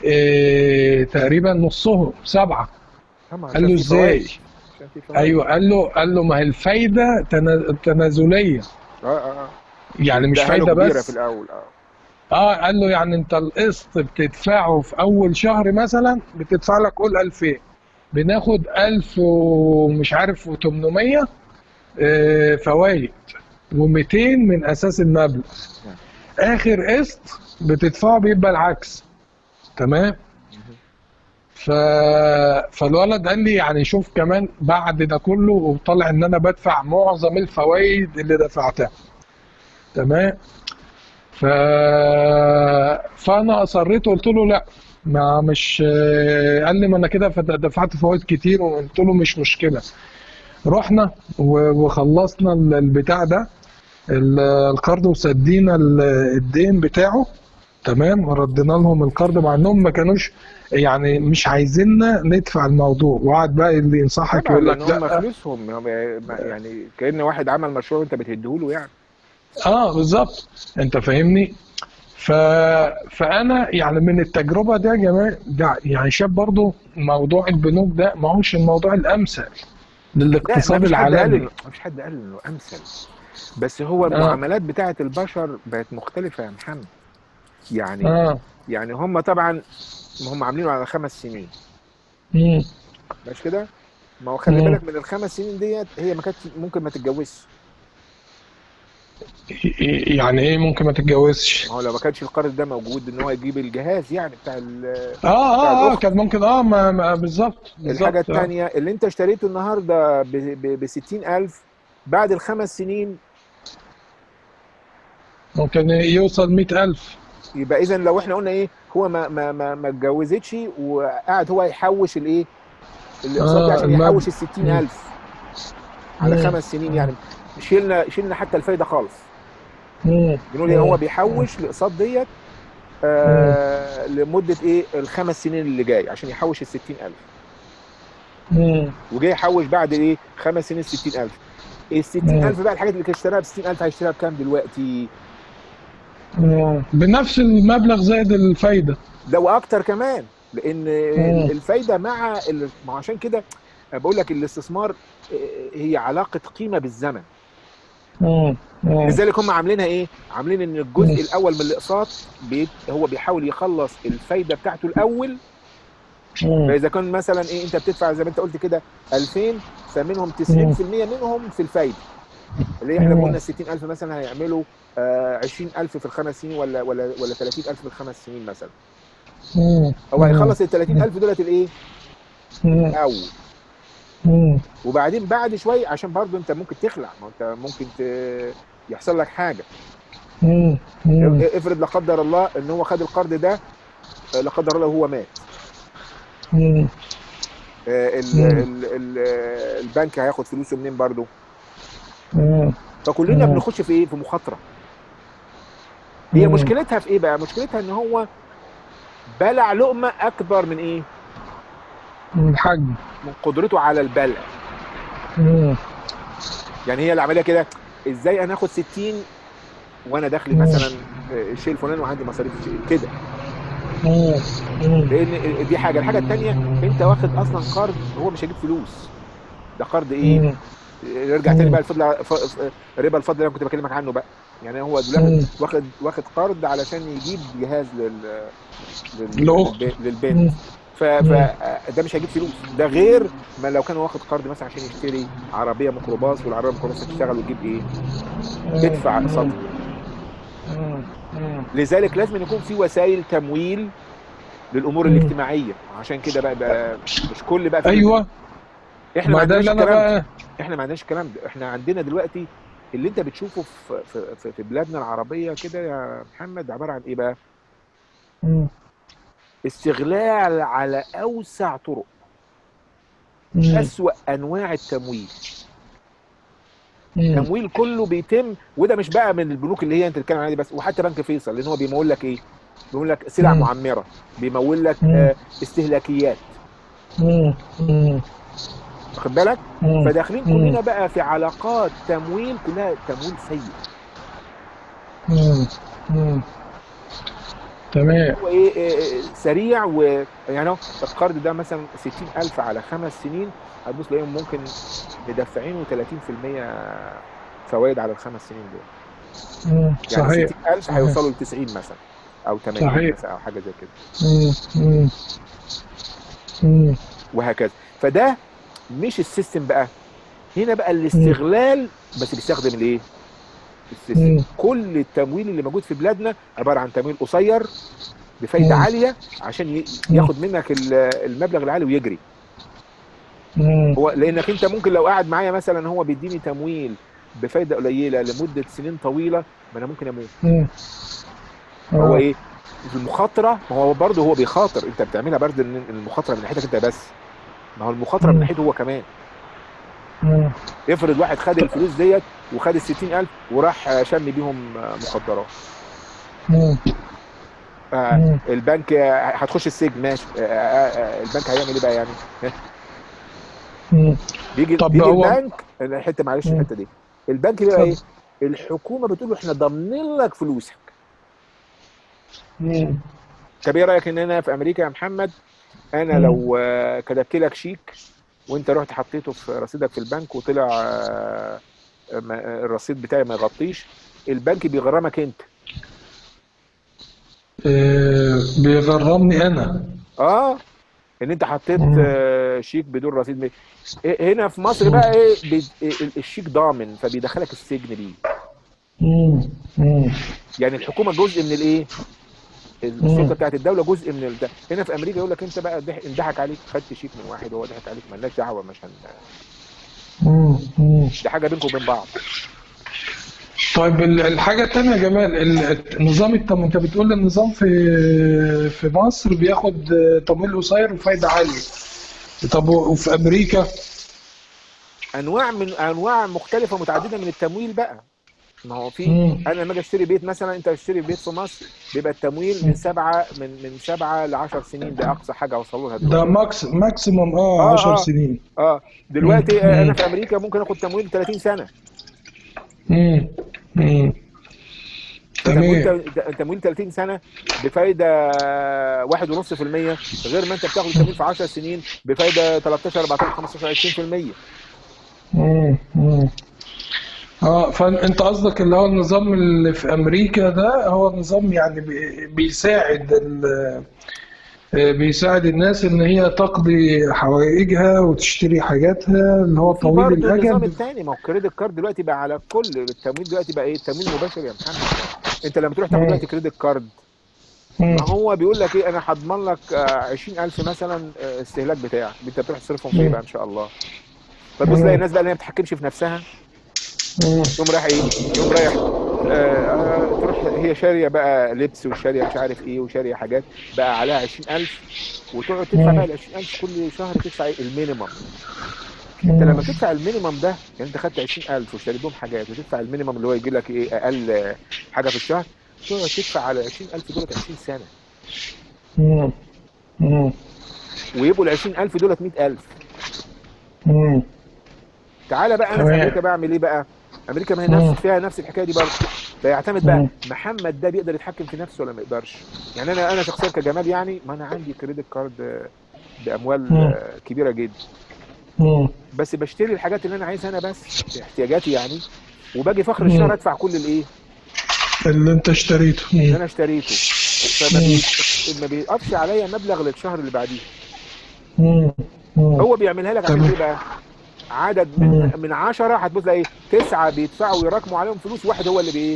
إيه تقريبا نصهم سبعة طبعا قال له عشان في ازاي فوائد عشان في فوائد ايوه قال له قال له ما هي الفايدة تنا- تنازلية اه اه اه يعني مش اداها له فايدة كبيره في بس الاول اه اه قال له يعني انت القسط بتدفعه في اول شهر مثلا بتدفع لك قول 2000 بناخد 1000 ومش عارف و800 آه فوائد و200 من اساس المبلغ نعم. اخر قسط بتدفعه بيبقى العكس تمام ف... فالولد قال لي يعني شوف كمان بعد ده كله وطالع ان انا بدفع معظم الفوائد اللي دفعتها تمام ف... فانا اصريت وقلت له لا ما مش قال لي ما انا كده فد- دفعت فوائد كتير وقلت له مش مشكلة رحنا و- وخلصنا ال- البتاع ده ال- القرض وسدينا ال- الدين بتاعه تمام وردينا لهم القرض مع انهم ما كانوش يعني مش عايزيننا ندفع الموضوع وقعد بقى اللي ينصحك طبعا يقول لك لان هم لا فلوسهم هم يعني كأن واحد عمل مشروع وانت بتهديهوله يعني اه بالظبط انت فاهمني ف... فانا يعني من التجربه دي يا جماعه ده يعني شايف برضو موضوع البنوك ده ما هوش الموضوع الامثل لا ما للاقتصاد فيش حد قال العالمي انه ما فيش حد قال انه امثل بس هو اه المعاملات بتاعه البشر بقت مختلفه يا محمد يعني اه يعني هم طبعا هم عاملينه على خمس سنين مم. مش كده ما هو خلي مم. بالك من الخمس سنين ديت هي ما كانتش ممكن ما تتجوزش يعني ايه ممكن ما تتجوزش ما هو لو ما كانش القرض ده موجود ان هو يجيب الجهاز يعني بتاع ال- اه بتاع اه اه الاخت كان ممكن اه ما ما بالظبط الحاجه بالظبط اه الثانيه اللي انت اشتريته النهارده ب 60000 بعد الخمس سنين ممكن يوصل 100000 يبقى اذا لو احنا قلنا ايه هو ما ما ما ما اتجوزتش وقعد هو يحوش الايه الاقساط ده اه عشان المبلغ يحوش ال 60000 على مم. خمس سنين يعني شيلنا شيلنا حتى الفايده خالص مم. بنقول ايه هو مم. بيحوش الاقساط ديت مم. آه لمده ايه الخمس سنين اللي جاي عشان يحوش ال 60000 مم. وجاي يحوش بعد ايه خمس سنين 60000 ال 60000 بقى الحاجات اللي كان اشتراها ب 60000 هيشتريها بكام دلوقتي مم. بنفس المبلغ زائد الفايدة ده واكتر كمان لان مم. الفايده مع ال- ما عشان كده بقول لك الاستثمار هي علاقه قيمه بالزمن مم. مم. لذلك هم عاملينها ايه عاملين ان الجزء الاول من الاقساط بي هو بيحاول يخلص الفايده بتاعته الاول مم. فاذا كان مثلا ايه انت بتدفع زي ما انت قلت كده 2000 فمنهم 90% منهم في الفايده اللي احنا مم. قلنا 60000 مثلا هيعملوا آه 20000 في الخمس سنين ولا ولا ولا 30000 في الخمس سنين مثلا مم. هو هيخلص ال 30000 دولت الايه مم. الاول مم. وبعدين بعد شويه عشان برضه انت ممكن تخلع ما انت ممكن ت... يحصل لك حاجه مم. مم. افرض لا قدر الله ان هو خد القرض ده آه، لا قدر الله هو مات مم. آه، ال... مم. ال... ال... آه، البنك هياخد فلوسه منين برضه مم. فكلنا مم. بنخش في ايه في مخاطره هي مم. مشكلتها في ايه بقى مشكلتها ان هو بلع لقمه اكبر من ايه الحجم من قدرته على البلع مم. يعني هي العمليه كده ازاي انا اخد 60 وانا دخلي مم. مثلا آه، الشيء الفلاني وعندي مصاريف الشيء كده مم. مم. لان دي حاجه الحاجه الثانيه انت واخد اصلا قرض هو مش هيجيب فلوس ده قرض ايه مم. يرجع تاني مم. بقى الفضل ف- ف- ربا الفضل اللي انا كنت بكلمك عنه بقى يعني هو مم. دلوقتي واخد واخد قرض علشان يجيب جهاز لل لل- لأخته. للب- للبنت مم. ف... فده مش هيجيب فلوس ده غير ما لو كان واخد قرض مثلا عشان يشتري عربيه ميكروباص والعربيه الميكروباص تشتغل وتجيب ايه تدفع اقساطها مم. مم. لذلك لازم يكون في وسائل تمويل للامور مم. الاجتماعيه عشان كده بقى, بقى مش كل بقى فلوس ايوه احنا ما ما ده عندناش اللي انا الكلام ده بقى احنا ما عندناش الكلام ده احنا عندنا دلوقتي اللي انت بتشوفه في في, في, في بلادنا العربيه كده يا محمد عباره عن ايه بقى مم. استغلال على اوسع طرق مم. اسوا انواع التمويل مم. التمويل كله بيتم وده مش بقى من البنوك اللي هي انت بتتكلم عليها دي بس وحتى بنك فيصل لان هو بيمول لك ايه بيمول لك سلع مم. معمره بيمول لك مم. آه استهلاكيات مم. مم. واخد بالك مم. فداخلين مم. كلنا بقى في علاقات تمويل كلها تمويل سيء مم. مم. تمام هو ايه إيه، سريع و يعني اهو القرض ده مثلا 60000 على خمس سنين هتبص تلاقيهم ممكن مدفعين 30% فوائد على الخمس سنين دول مم. يعني صحيح 60000 صحيح. هيوصلوا ل 90 مثلا او 80 صحيح. مثلا او حاجه زي كده مم. مم. مم. وهكذا فده مش السيستم بقى هنا بقى الاستغلال بس بيستخدم الايه السيستم مم. كل التمويل اللي موجود في بلادنا عباره عن تمويل قصير بفايده مم. عاليه عشان ي- مم. ياخد منك ال- المبلغ العالي ويجري مم. هو لانك انت ممكن لو قاعد معايا مثلا هو بيديني تمويل بفايده قليله لمده سنين طويله ما انا ممكن اموت مم. هو آه. ايه المخاطره ما هو برضه هو بيخاطر انت بتعملها برضه إن المخاطره من ناحيتك انت بس ما هو المخاطره من مم. ناحيته هو كمان مم. افرض واحد خد الفلوس ديت وخد ال 60000 وراح شم بيهم مخدرات مم. آه، مم. البنك آه، هتخش السجن ماشي آه، آه، آه، البنك هيعمل ايه بقى يعني مم. بيجي طب بيجي هو- البنك الحته معلش مم. الحته دي البنك بيبقى ايه اتفضل. الحكومه بتقول له احنا ضامنين لك فلوسك مم. طب ايه رايك ان انا في امريكا يا محمد انا مم. لو آه، كتبت لك شيك وانت رحت حطيته في رصيدك في البنك وطلع آه، ما- الرصيد بتاعي ما يغطيش البنك بيغرمك انت آه، بيغرمني انا اه ان انت حطيت مم. آه، شيك بدون رصيد بي- إيه- هنا في مصر مم. بقى ايه بي- ال- الشيك ضامن فبيدخلك السجن بيه مم. مم. يعني الحكومه جزء من الايه مم. السلطه بتاعت الدوله جزء من البتاع هنا في امريكا يقول لك انت بقى ضح- انضحك عليك خدت شيك من واحد وهو ضحك عليك مالناش دعوه مش هن مم. مم. دي حاجه بينكم وبين بعض طيب ال- الحاجة التانية يا جمال ال- النظام التم... انت بتقول النظام في في مصر بياخد تمويل قصير وفايدة عالية طب و- وفي أمريكا انواع من انواع مختلفه متعدده من التمويل بقى ما هو في مم. انا لما اجي اشتري بيت مثلا انت تشتري بيت في مصر بيبقى التمويل من سبعه من من سبعه ل 10 سنين ده اقصى حاجه وصلوا لها ده دلوقتي ماكس ماكسيموم اه اه 10 اه سنين اه دلوقتي مم. آه، انا مم. في امريكا ممكن اخد تمويل 30 سنه مم. مم. تمويل تمام ت- تمويل 30 سنه بفايده 1.5% غير ما انت بتاخد تمويل في 10 سنين بفايده 13 14 15 20% مم. مم. اه فانت قصدك اللي هو النظام اللي في امريكا ده هو نظام يعني بي- بيساعد ال- آه، بيساعد الناس ان هي تقضي حوائجها وتشتري حاجاتها اللي هو وفي طويل برضه النظام الاجل الثاني ما هو الكريدت كارد دلوقتي بقى على كل التمويل دلوقتي بقى ايه التمويل مباشر يا محمد انت لما تروح تاخد مم. دلوقتي كريدت كارد مم. ما هو بيقول لك ايه انا هضمن لك آه، 20000 مثلا آه، استهلاك بتاعك انت تروح تصرفهم في ايه مم. بقى ان شاء الله فتبص تلاقي مم. الناس بقى اللي هي ما بتتحكمش في نفسها مم. يوم رايح ايه يوم رايح آه آه تروح هي شاريه بقى لبس وشاريه مش عارف ايه وشاريه حاجات بقى عليها 20000 وتقعد تدفع بقى مم. ال 20000 كل شهر تدفع إيه؟ المينيمم انت لما مم. تدفع المينيمم ده يعني انت خدت 20000 واشتريت بهم حاجات وتدفع المينيمم اللي هو يجي لك ايه اقل آه، حاجه في الشهر تقعد تدفع على 20000 دولت 20 سنه مم. مم. ويبقوا ال 20000 دولت 100000 مم. تعالى بقى انا في امريكا تمام بعمل ايه بقى؟ امريكا ما هي مم. نفس فيها نفس الحكايه دي برضه فيعتمد بقى مم. محمد ده بيقدر يتحكم في نفسه ولا ما يقدرش يعني انا انا شخصيا كجمال يعني ما انا عندي كريدت كارد آه، باموال مم. آه، كبيره جدا مم. بس بشتري الحاجات اللي انا عايزها انا بس احتياجاتي يعني وباجي في اخر الشهر مم. ادفع كل الايه اللي انت اشتريته اللي مم. انا اشتريته فما مم. بي ما بيقفش عليا مبلغ للشهر اللي بعديه مم. مم. هو بيعملها لك عشان تمام ايه بقى؟ عدد من مم. من 10 هتبص ايه تسعه بيدفعوا ويراكموا عليهم فلوس واحد هو اللي بايه؟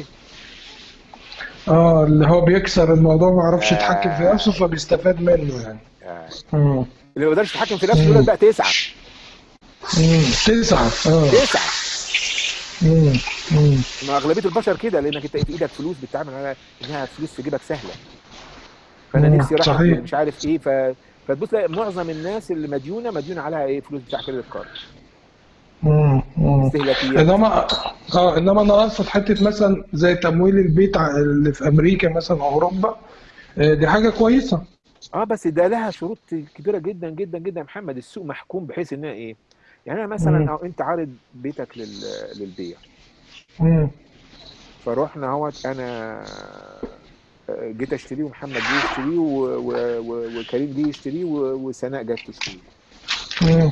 اه اللي هو بيكسر الموضوع ما يعرفش يتحكم في آه نفسه فبيستفاد منه يعني آه. مم. اللي ما يقدرش يتحكم في نفسه مم. دول بقى تسعه مم. تسعة اه تسعه مم. مم. ما اغلبيه البشر كده لانك انت في ايدك فلوس بتتعامل على انها فلوس في جيبك سهله فانا مم. نفسي راحت صحيح واللي مش عارف ايه ف... فتبص تلاقي معظم الناس اللي مديونه مديونه عليها ايه فلوس بتاع كريدت كارد مم. مم. استهلاكيات انما اه انما انا اقصد حته مثلا زي تمويل البيت ع- اللي في امريكا مثلا او اوروبا آه، دي حاجه كويسه اه بس ده لها شروط كبيره جدا جدا جدا يا محمد السوق محكوم بحيث انها ايه يعني انا مثلا مم. أو انت عارض بيتك لل... للبيع مم. فروحنا اهوت انا آه، جيت اشتريه ومحمد جه يشتريه و- و- و- وكريم جه يشتريه و- وسناء جت تشتريه مم.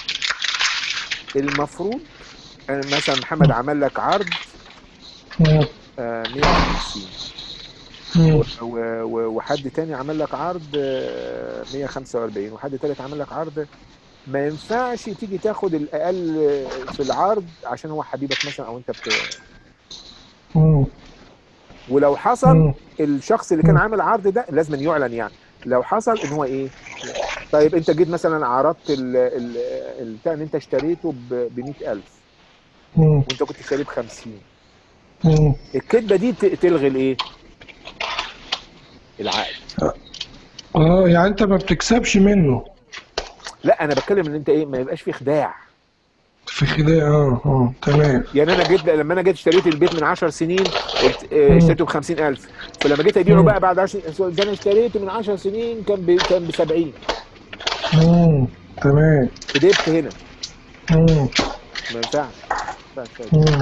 المفروض آه، مثلا محمد عمل لك عرض مم. آه، 150 مم. و- و- وحد تاني عمل لك عرض آه، 145 وحد تالت عمل لك عرض ما ينفعش تيجي تاخد الاقل في العرض عشان هو حبيبك مثلا او انت بت... مم. ولو حصل مم. الشخص اللي كان مم. عامل عرض ده لازم يعلن يعني لو حصل ان هو ايه طيب انت جيت مثلا عرضت ال- ال- البتاع ان انت اشتريته ب 100000 مم. وانت كنت شاريه ب 50 مم. الكذبه دي ت- تلغي الايه؟ العقد اه يعني انت ما بتكسبش منه لا انا بتكلم ان انت ايه ما يبقاش في خداع في خداع اه اه تمام يعني انا جيت لما انا جيت اشتريت البيت من 10 سنين قلت آه، مم. اشتريته ب 50000 فلما جيت ابيعه مم. بقى بعد 10 ده انا اشتريته من 10 سنين كان ب كان ب 70 مم. تمام كدبت هنا مم. ما ينفعش ما ينفعش مم.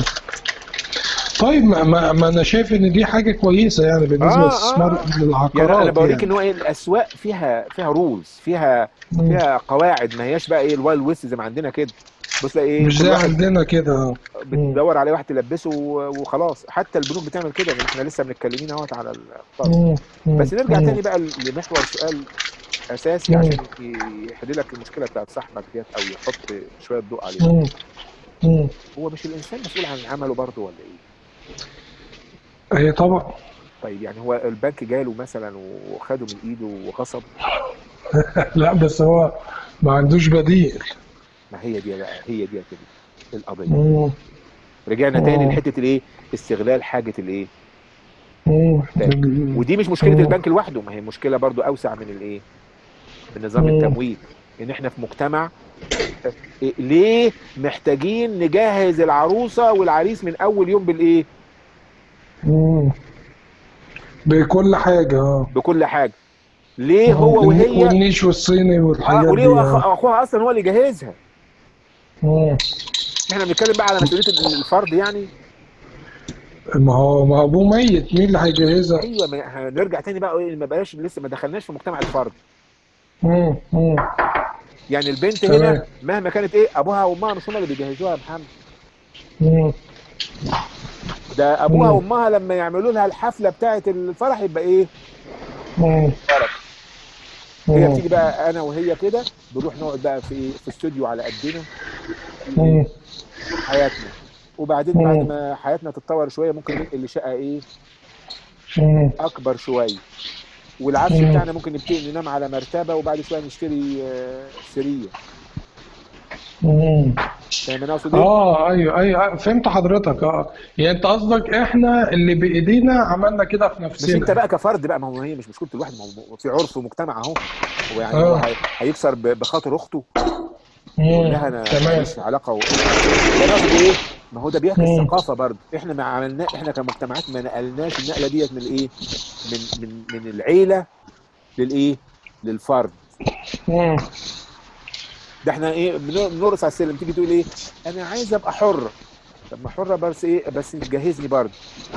طيب ما, ما, ما انا شايف ان دي حاجه كويسه يعني بالنسبه آه، للاستثمار آه. للعقارات يعني انا بوريك يعني. ان هو ايه الاسواق فيها فيها رولز فيها مم. فيها قواعد ما هياش بقى ايه الوايلد ويست زي ما عندنا كده بص تلاقي ايه مش كل زي واحد عندنا كده اه بتدور عليه واحد تلبسه و- وخلاص حتى البنوك بتعمل كده يعني احنا لسه متكلمين اهوت على القرض مم. مم. بس نرجع مم. تاني بقى لمحور سؤال اساسي مم. عشان ي- يحل لك المشكله بتاعت صاحبك ديت او يحط شويه ضوء عليها مم. مم. هو مش الانسان مسؤول عن عمله برضه ولا ايه؟ هي طبعا طيب يعني هو البنك جاله مثلا وخده من ايده وغصب لا بس هو ما عندوش بديل ما هي دي بقى هي دي كده القضيه مم. رجعنا تاني مم. لحته الايه؟ استغلال حاجه الايه؟ مم. ودي مش مشكله مم. البنك لوحده ما هي مشكله برضو اوسع من الايه؟ من نظام مم. التمويل ان احنا في مجتمع إيه، ليه محتاجين نجهز العروسه والعريس من اول يوم بالايه؟ مم. بكل حاجة اه بكل حاجه ليه هو والني- وهي والنيش والصيني آه والحاجات وليه دي وأخ- اه اخوها اصلا هو اللي جهزها مم. احنا بنتكلم بقى على مسؤوليه الفرد يعني ما هو ما هو ابوه ميت مين اللي هيجهزها؟ ايوه ما هنرجع تاني بقى ايه ما بقاش لسه ما دخلناش في مجتمع الفرد مم. مم. يعني البنت تمام. هنا مهما كانت ايه ابوها وامها مش هم اللي بيجهزوها يا محمد مم. ده ابوها مم. وامها لما يعملوا لها الحفله بتاعه الفرح يبقى ايه مم. بركه هي مم. بتيجي بقى انا وهي كده بنروح نقعد بقى في ايه في استوديو على قدنا مم. حياتنا وبعدين مم. بعد ما حياتنا تتطور شويه ممكن ننقل لشقه ايه مم. اكبر شويه والعفش مم. بتاعنا ممكن نبتدي ننام على مرتبه وبعد شويه نشتري آه، سرير مم. فاهم انا اقصد ايه؟ اه ايوه ايوه فهمت حضرتك اه يعني انت قصدك احنا اللي بايدينا عملنا كده في مش نفسنا انت بقى كفرد بقى ما هو هي مش مشكله الواحد ما هو في عرف ومجتمع اهو هو يعني آه. هو هي- هيكسر ب- بخاطر اخته مم. يقول لها انا تمام ماليش علاقه و... ده قصدي ايه؟ ما هو ده بيعكس مم. ثقافه برضه احنا ما عملنا احنا كمجتمعات ما نقلناش النقله ديت من الايه؟ من من من العيله للايه؟ للفرد مم. ده احنا ايه بن- بنرقص على السلم تيجي تقول ايه؟ انا عايز ابقى حره طب ما حره بس ايه بس تجهزني برضه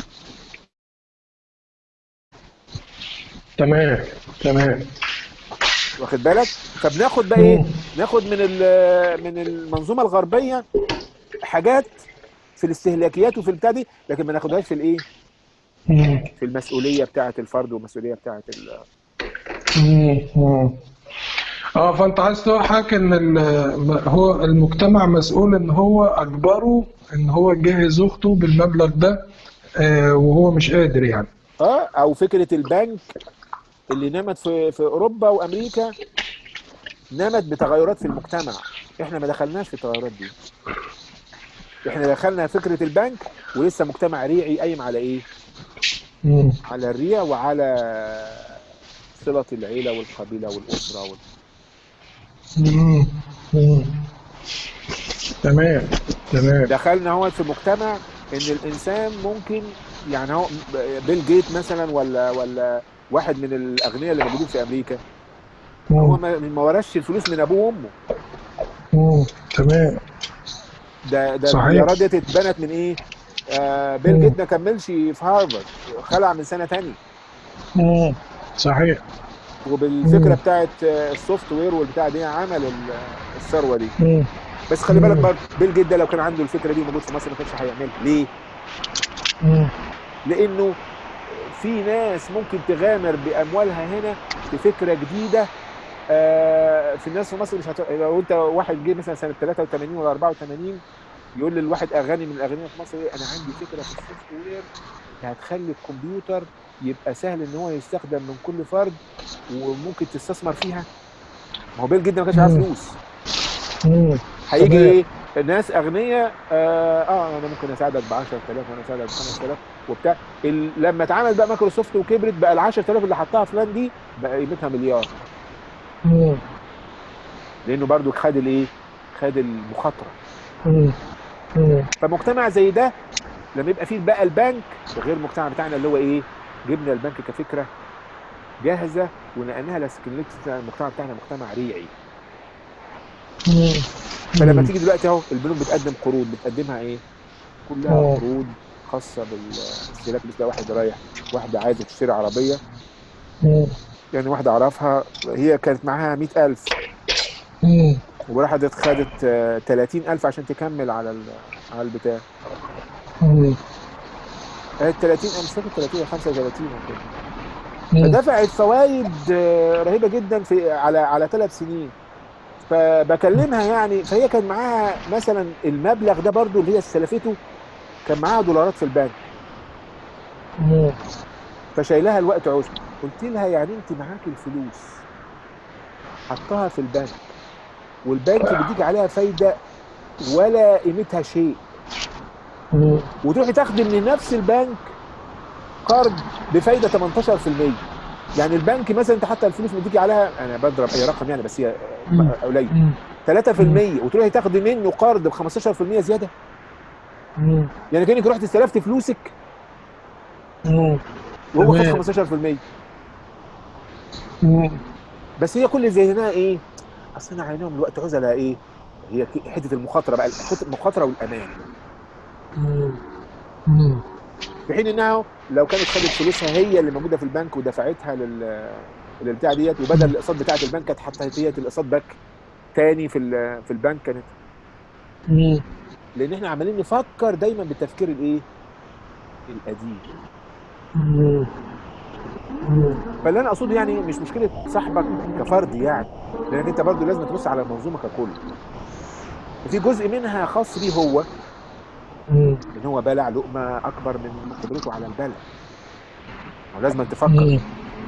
تمام تمام واخد بالك؟ فبناخد بقى ايه؟ مم. ناخد من ال- من المنظومه الغربيه حاجات في الاستهلاكيات وفي البتاع دي لكن ما ناخدهاش في الايه؟ مم. في المسؤوليه بتاعه الفرد والمسؤوليه بتاعه ال... مم. مم. اه فانت عايز تقول حضرتك ان ال- هو المجتمع مسؤول ان هو اجبره ان هو يجهز اخته بالمبلغ ده آه وهو مش قادر يعني اه او فكره البنك اللي نمت في في اوروبا وامريكا نمت بتغيرات في المجتمع احنا ما دخلناش في التغيرات دي احنا دخلنا فكره البنك ولسه مجتمع ريعي قايم على ايه مم. على الريع وعلى صله العيله والقبيله والاسره وال... مم. مم. تمام تمام دخلنا هو في مجتمع ان الانسان ممكن يعني هو بيل جيت مثلا ولا ولا واحد من الاغنياء اللي موجودين في امريكا هو مم. ما ما ورثش الفلوس من ابوه وامه مم. تمام ده ده صحيح. المليارات ديت اتبنت من ايه؟ آه بيل مم. جيت ما كملش في هارفارد خلع من سنه تانية مم. صحيح وبالفكره مم. بتاعت آه، السوفت وير والبتاع دي عمل ال- الثروه دي مم. بس خلي بالك مم. برضه بيل جيت ده لو كان عنده الفكره دي موجود في مصر ما كانش هيعملها ليه؟ مم. لانه في ناس ممكن تغامر باموالها هنا في فكره جديده آه، في الناس في مصر مش هت... لو انت واحد جه مثلا سنه 83 ولا 84 يقول للواحد اغاني من الاغنياء في مصر ايه انا عندي فكره في السوفت وير هتخلي الكمبيوتر يبقى سهل ان هو يستخدم من كل فرد وممكن تستثمر فيها ما هو بيل جدا ما كانش معاه مم. فلوس مم. هيجي تمام. ايه الناس اغنياء آه, اه انا ممكن اساعدك ب 10000 وانا اساعدك ب 5000 وبتاع ال... لما اتعمل بقى مايكروسوفت وكبرت بقى ال 10000 اللي حطها فلان دي بقى قيمتها مليار مم. لانه برضو خد الايه؟ خد المخاطره مم. مم. فمجتمع زي ده لما يبقى فيه بقى البنك غير المجتمع بتاعنا اللي هو ايه؟ جبنا البنك كفكره جاهزه ونقلناها لسكن المجتمع بتاعنا مجتمع ريعي مم. فلما مم. تيجي دلوقتي اهو البنوك بتقدم قروض بتقدمها ايه؟ كلها آه. قروض خاصه بالاستهلاك مثل واحد رايح واحده عايزه تشتري عربيه مم. يعني واحده اعرفها هي كانت معاها 100000 مم. وراحت خدت آه، 30000 عشان تكمل على ال- على البتاع مم. كانت 30 انا مش فاكر 30 ولا 35 ولا كده مم. فدفعت فوائد آه، رهيبه جدا في على على ثلاث سنين فبكلمها يعني فهي كان معاها مثلا المبلغ ده برضو اللي هي استلفته كان معاها دولارات في البنك مم. فشايلها الوقت عسر قلت لها يعني انت معاك الفلوس حطها في البنك والبنك بيديك عليها فايده ولا قيمتها شيء مم. وتروحي تاخدي من نفس البنك قرض بفايده 18% يعني البنك مثلا انت حتى الفلوس مديكي عليها انا بضرب اي رقم يعني بس هي مم. قليل مم. 3% وتروحي تاخدي منه قرض ب 15% زياده مم. يعني كانك رحت استلفت فلوسك مم. وهو تمام. خد 15% مم. بس هي كل اللي زيناها ايه؟ اصل انا عينيهم الوقت عزله ايه؟ هي ك- حته المخاطره بقى الخط- المخاطره والامان مم. مم. في حين انها لو كانت خدت فلوسها هي اللي موجوده في البنك ودفعتها لل للبتاع ديت وبدل الاقساط بتاعه البنك كانت حطت هي الاقساط باك تاني في ال- في البنك كانت مم. لان احنا عمالين نفكر دايما بالتفكير الايه؟ القديم مم. مم. فاللي انا اقصده يعني مش مشكله صاحبك كفرد يعني لانك انت برضو لازم تبص على المنظومه ككل وفي جزء منها خاص بيه هو مم. ان هو بلع لقمه اكبر من قدرته على البلع ولازم تفكر مم.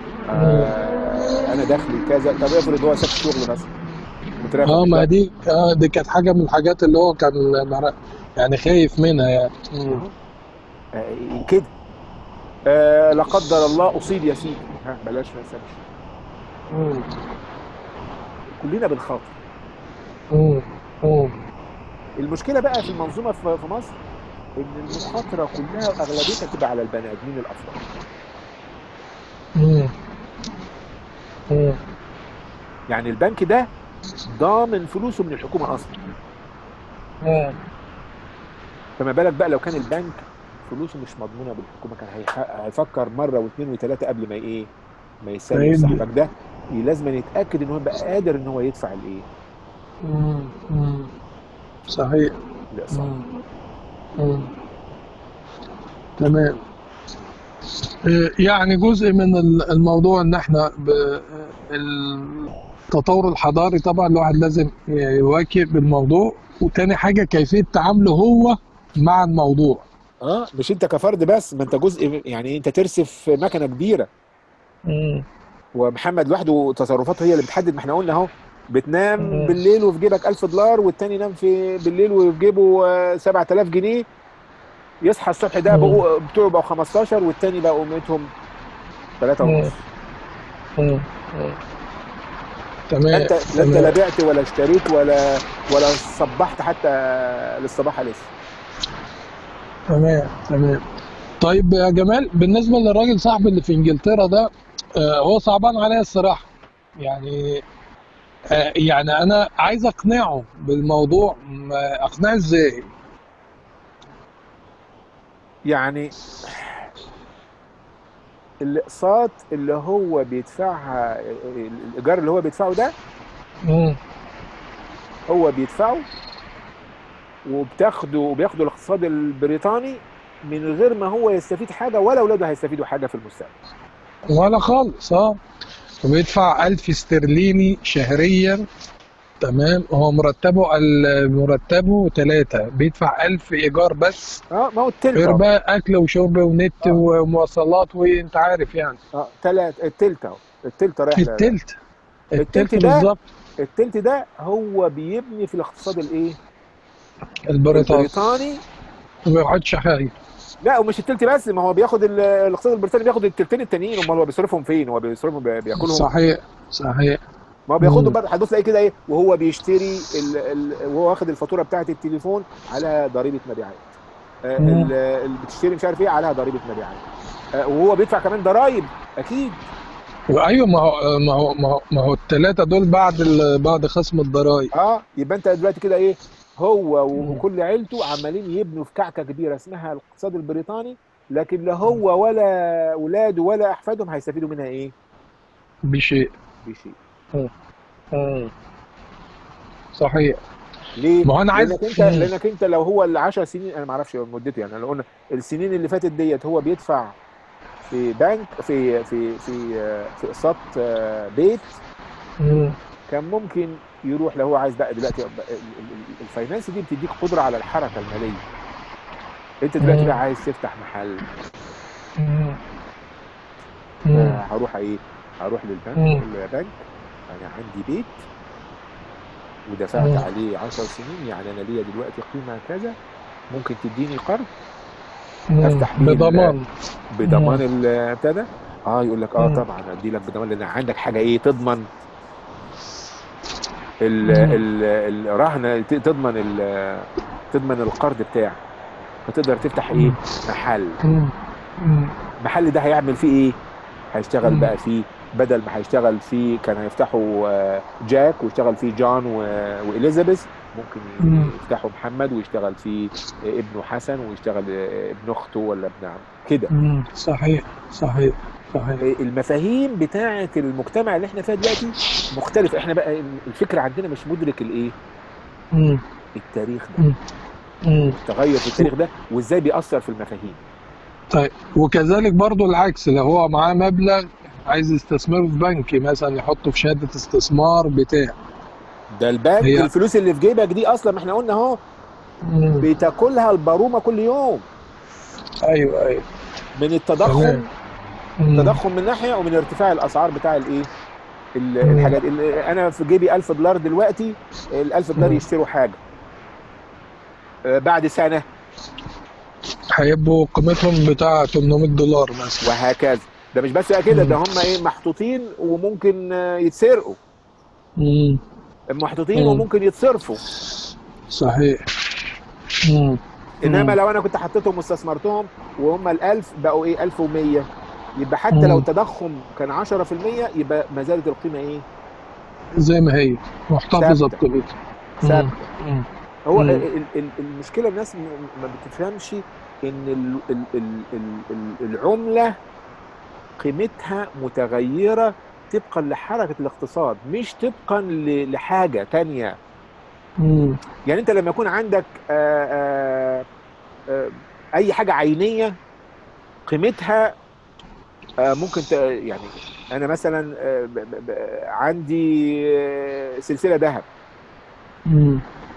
آه انا دخلي كذا طب افرض هو ساب الشغل مثلا مترافق اه ما لا. دي اه دي كانت حاجة من الحاجات اللي هو كان مر- يعني خايف منها يعني مم. آه كده آه لا قدر الله اصيب يا سيدي ها بلاش ما نسالش مم. كلنا بنخاطر مم. مم. المشكله بقى في المنظومه في في مصر ان المخاطره كلها اغلبيتها تبقى على البني ادمين الافراد مم. مم. يعني البنك ده ضامن فلوسه من الحكومه اصلا مم. فما بالك بقى لو كان البنك فلوسه مش مضمونه بالحكومه كان هيح- هيفكر مره واثنين وثلاثه قبل ما ايه ما يسلم فاهم. صاحبك ده لازم يتاكد ان هو يبقى قادر ان هو يدفع الايه مم. مم. صحيح الاقساط مم. مم. تمام آه، يعني جزء من ال- الموضوع ان احنا ب- التطور الحضاري طبعا الواحد لازم يواكب الموضوع وتاني حاجة كيفية تعامله هو مع الموضوع اه مش انت كفرد بس ما انت جزء يعني انت ترسف مكنه كبيره مم. ومحمد لوحده تصرفاته هي اللي بتحدد ما احنا قلنا اهو بتنام مم. بالليل وفي جيبك 1000 دولار والتاني ينام في بالليل وفي جيبه آه، 7000 جنيه يصحى الصبح ده مم. بقوا بتوعه بقوا 15 والتاني بقى قيمتهم 3 مم. ونص مم. مم. لا تمام انت لا انت لا تمام بعت ولا اشتريت ولا ولا صبحت حتى للصباحه لسه تمام تمام طيب يا جمال بالنسبة للراجل صاحبي اللي في انجلترا ده آه، هو صعبان عليا الصراحة يعني آه، يعني انا عايز اقنعه بالموضوع ما اقنعه ازاي يعني الاقساط اللي هو بيدفعها الايجار اللي هو بيدفعه ده مم. هو بيدفعه وبتاخده وبياخده الاقتصاد البريطاني من غير ما هو يستفيد حاجه ولا اولاده هيستفيدوا حاجه في المستقبل ولا خالص اه وبيدفع ألف استرليني شهريا تمام هو مرتبه ال- مرتبه ثلاثة بيدفع ألف إيجار بس اه ما هو التلت غير اهو بقى أكل وشرب ونت آه. ومواصلات وأنت عارف يعني اه تلات التلت اهو التلت رايح ل- التلت التلت التلت ده بالظبط التلت ده هو بيبني في الاقتصاد الايه البريطاني البريطاني ما بيقعدش حاجة لا ومش التلت بس ما هو بياخد ال- الاقتصاد البريطاني بياخد التلتين التانيين امال هو بيصرفهم فين هو بيصرفهم بي- بياكلهم صحيح صحيح ما هو بياخدهم مم. بقى هتبص تلاقي كده ايه وهو بيشتري ال... ال... وهو واخد الفاتوره بتاعه التليفون على ضريبه مبيعات آه، مم. ال- اللي بتشتري مش عارف ايه عليها ضريبه مبيعات آه، وهو بيدفع كمان ضرايب اكيد وايوه ما هو ما هو ما هو, ما هو الثلاثه دول بعد ال- بعد خصم الضرائب اه يبقى انت دلوقتي كده ايه هو مم. وكل عيلته عمالين يبنوا في كعكه كبيره اسمها الاقتصاد البريطاني لكن لا هو ولا اولاده ولا احفادهم هيستفيدوا منها ايه بشيء بشيء مم. صحيح ليه؟ ما هو انا عايز لانك انت مم. لانك انت لو هو ال 10 سنين انا ما اعرفش مدته يعني لو قلنا السنين اللي فاتت ديت هو بيدفع في بنك في في في آه، في اقساط آه، بيت مم. كان ممكن يروح لو هو عايز بقى دلوقتي ال- ال- ال- الفاينانس دي بتديك قدره على الحركه الماليه انت دلوقتي مم. بقى عايز تفتح محل مم. مم. آه، هروح ايه هروح للبنك مم. اقول له يا بنك انا عندي بيت ودفعت مم. عليه 10 سنين يعني انا ليا دلوقتي قيمه كذا ممكن تديني قرض مم. افتح بيه ال- بضمان بضمان ال- بتاع ده اه يقول لك اه مم. طبعا ادي لك بضمان لان عندك حاجه ايه تضمن ال مم. ال الرهن ت- تضمن ال تضمن القرض بتاعك فتقدر تفتح ايه مم. محل مم. مم. المحل ده هيعمل فيه ايه هيشتغل مم. بقى فيه بدل ما هيشتغل فيه كان هيفتحوا آه، جاك ويشتغل فيه جون و- واليزابيث ممكن مم. يفتحوا محمد ويشتغل فيه آه، ابنه حسن ويشتغل آه، ابن اخته ولا ابن عم كده مم. صحيح صحيح صحيح المفاهيم بتاعه المجتمع اللي احنا فيها دلوقتي مختلفه احنا بقى الفكر عندنا مش مدرك الايه مم. التاريخ ده مم. مم. التغير في التاريخ ده وازاي بيأثر في المفاهيم طيب وكذلك برضو العكس لو هو معاه مبلغ عايز يستثمره في بنك مثلا يحطه في شهادة استثمار بتاع ده البنك هي الفلوس اللي في جيبك دي اصلا ما احنا قلنا اهو مم. بتاكلها البارومه كل يوم ايوه ايوه من التضخم تمام مم. التضخم من ناحيه ومن ارتفاع الاسعار بتاع الايه ال- مم. الحاجات اللي انا في جيبي 1000 دولار دلوقتي ال 1000 دولار مم. يشتروا حاجه آه، بعد سنه هيبقوا قيمتهم بتاع 800 دولار مثلا وهكذا ده مش بس كده ده مم. هم ايه محطوطين وممكن آه، يتسرقوا مم. محطوطين مم. وممكن يتصرفوا صحيح مم. انما مم. لو انا كنت حطيتهم واستثمرتهم وهم ال 1000 بقوا ايه 1100 يبقى حتى لو مم. التضخم كان 10% يبقى ما زالت القيمه ايه زي ما هي محتفظة ثابته بقيمتها مم. ثابته مم. هو مم. ال- ال- المشكله الناس م- ما بتفهمش ان ال- ال- ال- ال- ال- العمله قيمتها متغيره طبقا لحركه الاقتصاد مش طبقا ل- لحاجه تانية مم. يعني انت لما يكون عندك آآ آآ آآ اي حاجه عينيه قيمتها آه، ممكن ت... يعني انا مثلا آه، ب... ب... ب... عندي آه، سلسله ذهب مم.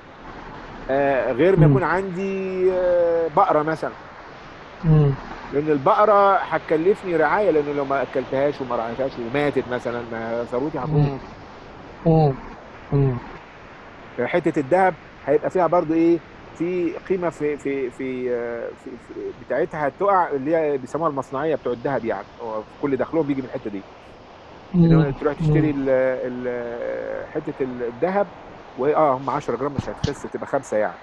آه، غير ما مم. يكون عندي آه، بقره مثلا مم. لان البقره هتكلفني رعايه لان لو ما اكلتهاش وما رعيتهاش وماتت مثلا ما ثروتي هتروح مم. مم. مم. حته الذهب هيبقى فيها برضو ايه في قيمه في في في, آه، في, في بتاعتها هتقع اللي هي بيسموها المصنعيه بتوع الذهب يعني هو كل دخلهم بيجي من الحته دي انما مم. تروح تشتري مم. ال ال حته الذهب وهي اه هم 10 جرام مش هتخس تبقى خمسه يعني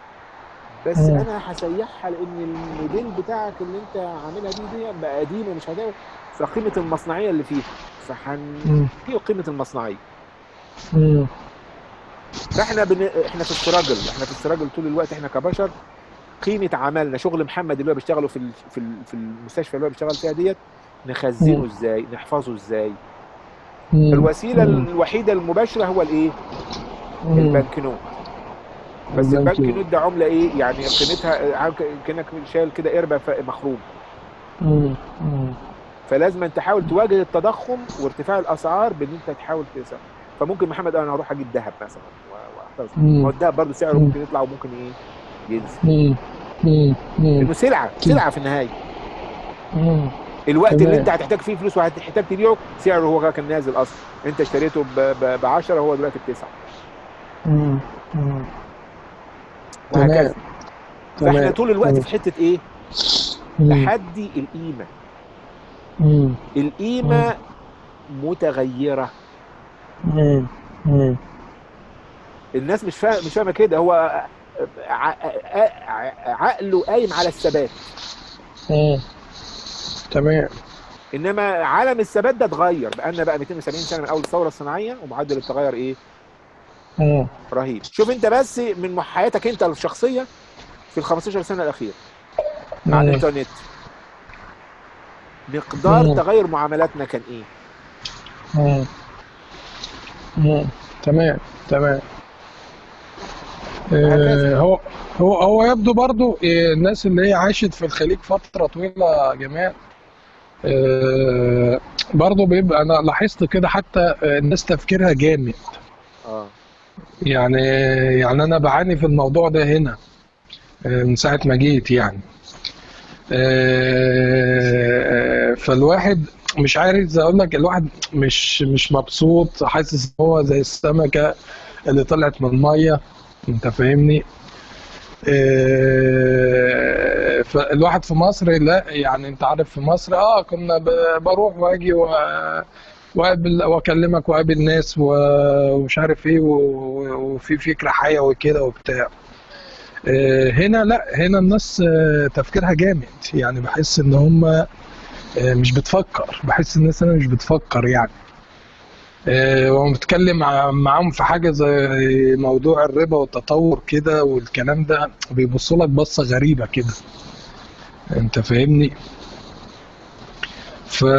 بس مم. انا هسيحها لان الموديل بتاعك اللي انت عاملها دي دي بقى قديم ومش هتعمل فقيمه المصنعيه اللي فيها فهن مم. في قيمه المصنعيه مم. فاحنا بن... احنا في الستراجل احنا في الستراجل طول الوقت احنا كبشر قيمه عملنا شغل محمد اللي هو بيشتغله في ال... في ال... في المستشفى اللي هو بيشتغل فيها ديت نخزنه مم. ازاي نحفظه ازاي مم. الوسيله مم. الوحيده المباشره هو الايه مم. البنك نوت بس البنك البنك نوت ده عمله ايه يعني قيمتها عارف كانك شايل كده قربه ف- مخروم مم. مم. فلازم أن تحاول تواجه التضخم وارتفاع الاسعار بان انت تحاول تسعر فممكن محمد انا هروح اجيب ذهب مثلا و- واحتفظ مم. ما هو الذهب برضه سعره مم. ممكن يطلع وممكن ايه ينزل مم. مم. مم. لانه سلعه سلعه في النهايه مم. الوقت اللي تمام. انت هتحتاج فيه فلوس وهتحتاج تبيعه سعره هو كان نازل اصلا انت اشتريته ب 10 هو دلوقتي بتسعه مم. مم. وهكذا تمام فاحنا طول الوقت تمام. في حته ايه؟ مم. تحدي القيمه مم. القيمه متغيره مم. مم. الناس مش فاهم مش فاهمه كده هو ع- ع- عقله قايم على الثبات مم. تمام انما عالم الثبات ده اتغير بقالنا بقى 270 سنه من اول الثوره الصناعيه ومعدل التغير ايه؟ مم. رهيب شوف انت بس من حياتك انت الشخصيه في ال 15 سنه الاخيره مع مم. الانترنت مقدار مم. تغير معاملاتنا كان ايه؟ مم. مم. تمام تمام وهكذا. آه، هو هو هو يبدو برضو آه، الناس اللي هي عاشت في الخليج فترة طويلة يا جماعة آه، برضو بيبقى أنا لاحظت كده حتى آه، الناس تفكيرها جامد اه يعني يعني أنا بعاني في الموضوع ده هنا آه، من ساعة ما جيت يعني آه، فالواحد مش عارف اقول لك الواحد مش مش مبسوط حاسس ان هو زي السمكة اللي طلعت من المية انت فاهمني آه، فالواحد في مصر لا يعني انت عارف في مصر اه كنا ب- بروح واجي و- واقابل واكلمك واقابل ناس و- ومش عارف ايه و- وفي فكرة حيوي كده وبتاع آه، هنا لا هنا الناس آه، تفكيرها جامد يعني بحس ان هم آه، مش بتفكر بحس الناس هنا مش بتفكر يعني آه، وأنا بتكلم مع- معاهم في حاجة زي موضوع الربا والتطور كده والكلام ده بيبصوا لك بصة غريبة كده انت فاهمني ف...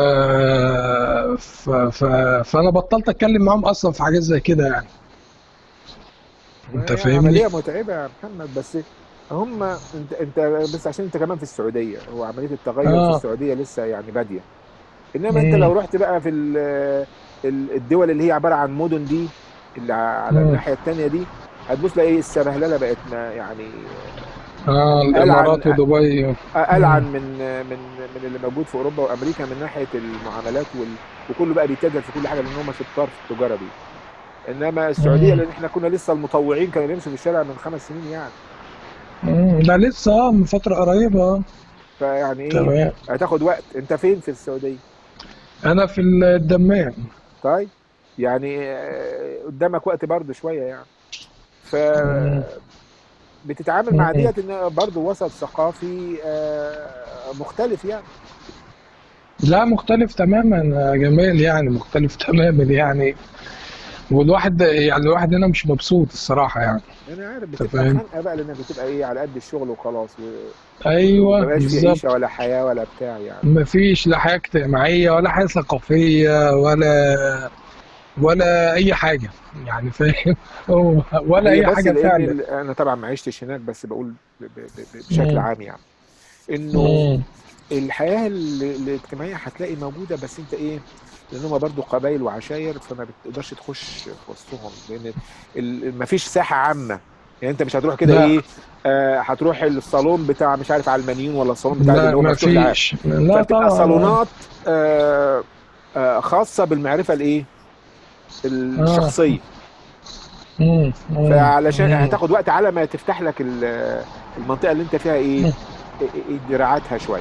ف... ف... فانا بطلت اتكلم معاهم اصلا في حاجات زي كده يعني انت هي فاهمني عمليه متعبه يا محمد بس هم انت انت بس عشان انت كمان في السعوديه هو عمليه التغير في اه السعوديه لسه يعني باديه انما انت مم. لو رحت بقى في ال- ال- الدول اللي هي عباره عن مدن دي اللي على مم. الناحيه الثانيه دي هتبص تلاقي ايه السبهلله بقت ما يعني اه ألعن الامارات ودبي ألعن مم. من من من اللي موجود في اوروبا وامريكا من ناحيه المعاملات وال... وكله بقى بيتاجر في كل حاجه لان هم شطار في التجاره دي انما السعوديه مم. لان احنا كنا لسه المطوعين كانوا بيمشوا في الشارع من خمس سنين يعني مم. ده لسه اه من فترة قريبة اه فيعني ايه تمام هتاخد وقت انت فين في السعوديه انا في الدمام طيب يعني آه، قدامك وقت برضه شويه يعني ف مم. بتتعامل مع مم. ديت ان برضه وسط ثقافي آه، مختلف يعني لا مختلف تماما يا جمال يعني مختلف تماما يعني والواحد يعني الواحد هنا مش مبسوط الصراحة يعني انا عارف انت بتبقى فاهم خانقه بقى لانك بتبقى ايه على قد الشغل وخلاص ايوه ومبقاش في بالظبط عيشه ولا حياه ولا بتاع يعني مفيش لا حياة اجتماعية ولا حياة ثقافية ولا ولا أي حاجة يعني فاهم هو ولا هي أي بس حاجة لان فعلا ال- انا طبعا ما عشتش هناك بس بقول ب- ب- ب- بشكل مم. عام يعني انه مم. الحياه ال- الاجتماعيه هتلاقي موجوده بس انت ايه لان هم برضه قبايل وعشاير فما بتقدرش تخش في وسطهم لان ال- مفيش ساحه عامه يعني انت مش هتروح كده لا ايه آه هتروح الصالون بتاع مش عارف علمانيين ولا الصالون بتاع اللي لا هو مفتوح للعام مفيش لا فبتبقى طبعا صالونات آه آه خاصه بالمعرفه الايه اه الشخصيه مم. مم. فعلشان مم. هتاخد وقت على ما تفتح لك ال- المنطقه اللي انت فيها ايه مم. دراعاتها شويه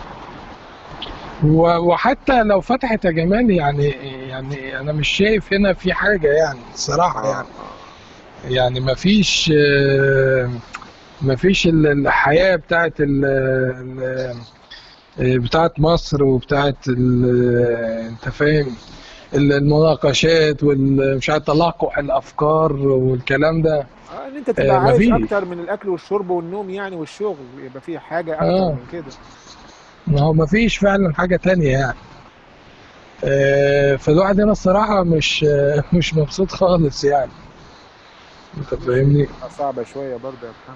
و- وحتى لو فتحت يا جمال يعني يعني أنا مش شايف هنا في حاجة يعني الصراحة اه يعني اه يعني مفيش آه، مفيش ال- الحياة بتاعت ال ال- بتاعت مصر وبتاعت ال- انت فاهم ال- المناقشات والمش عارف تلقح الافكار والكلام ده اه ان انت آه، تبقى عايش مفيش اكتر من الاكل والشرب والنوم يعني والشغل يبقى في حاجه اكتر اه من كده ما هو مفيش فعلا حاجة تانية يعني آه، فالواحد هنا الصراحة مش آه، مش مبسوط خالص يعني انت فاهمني صعبة شوية برضه يا محمد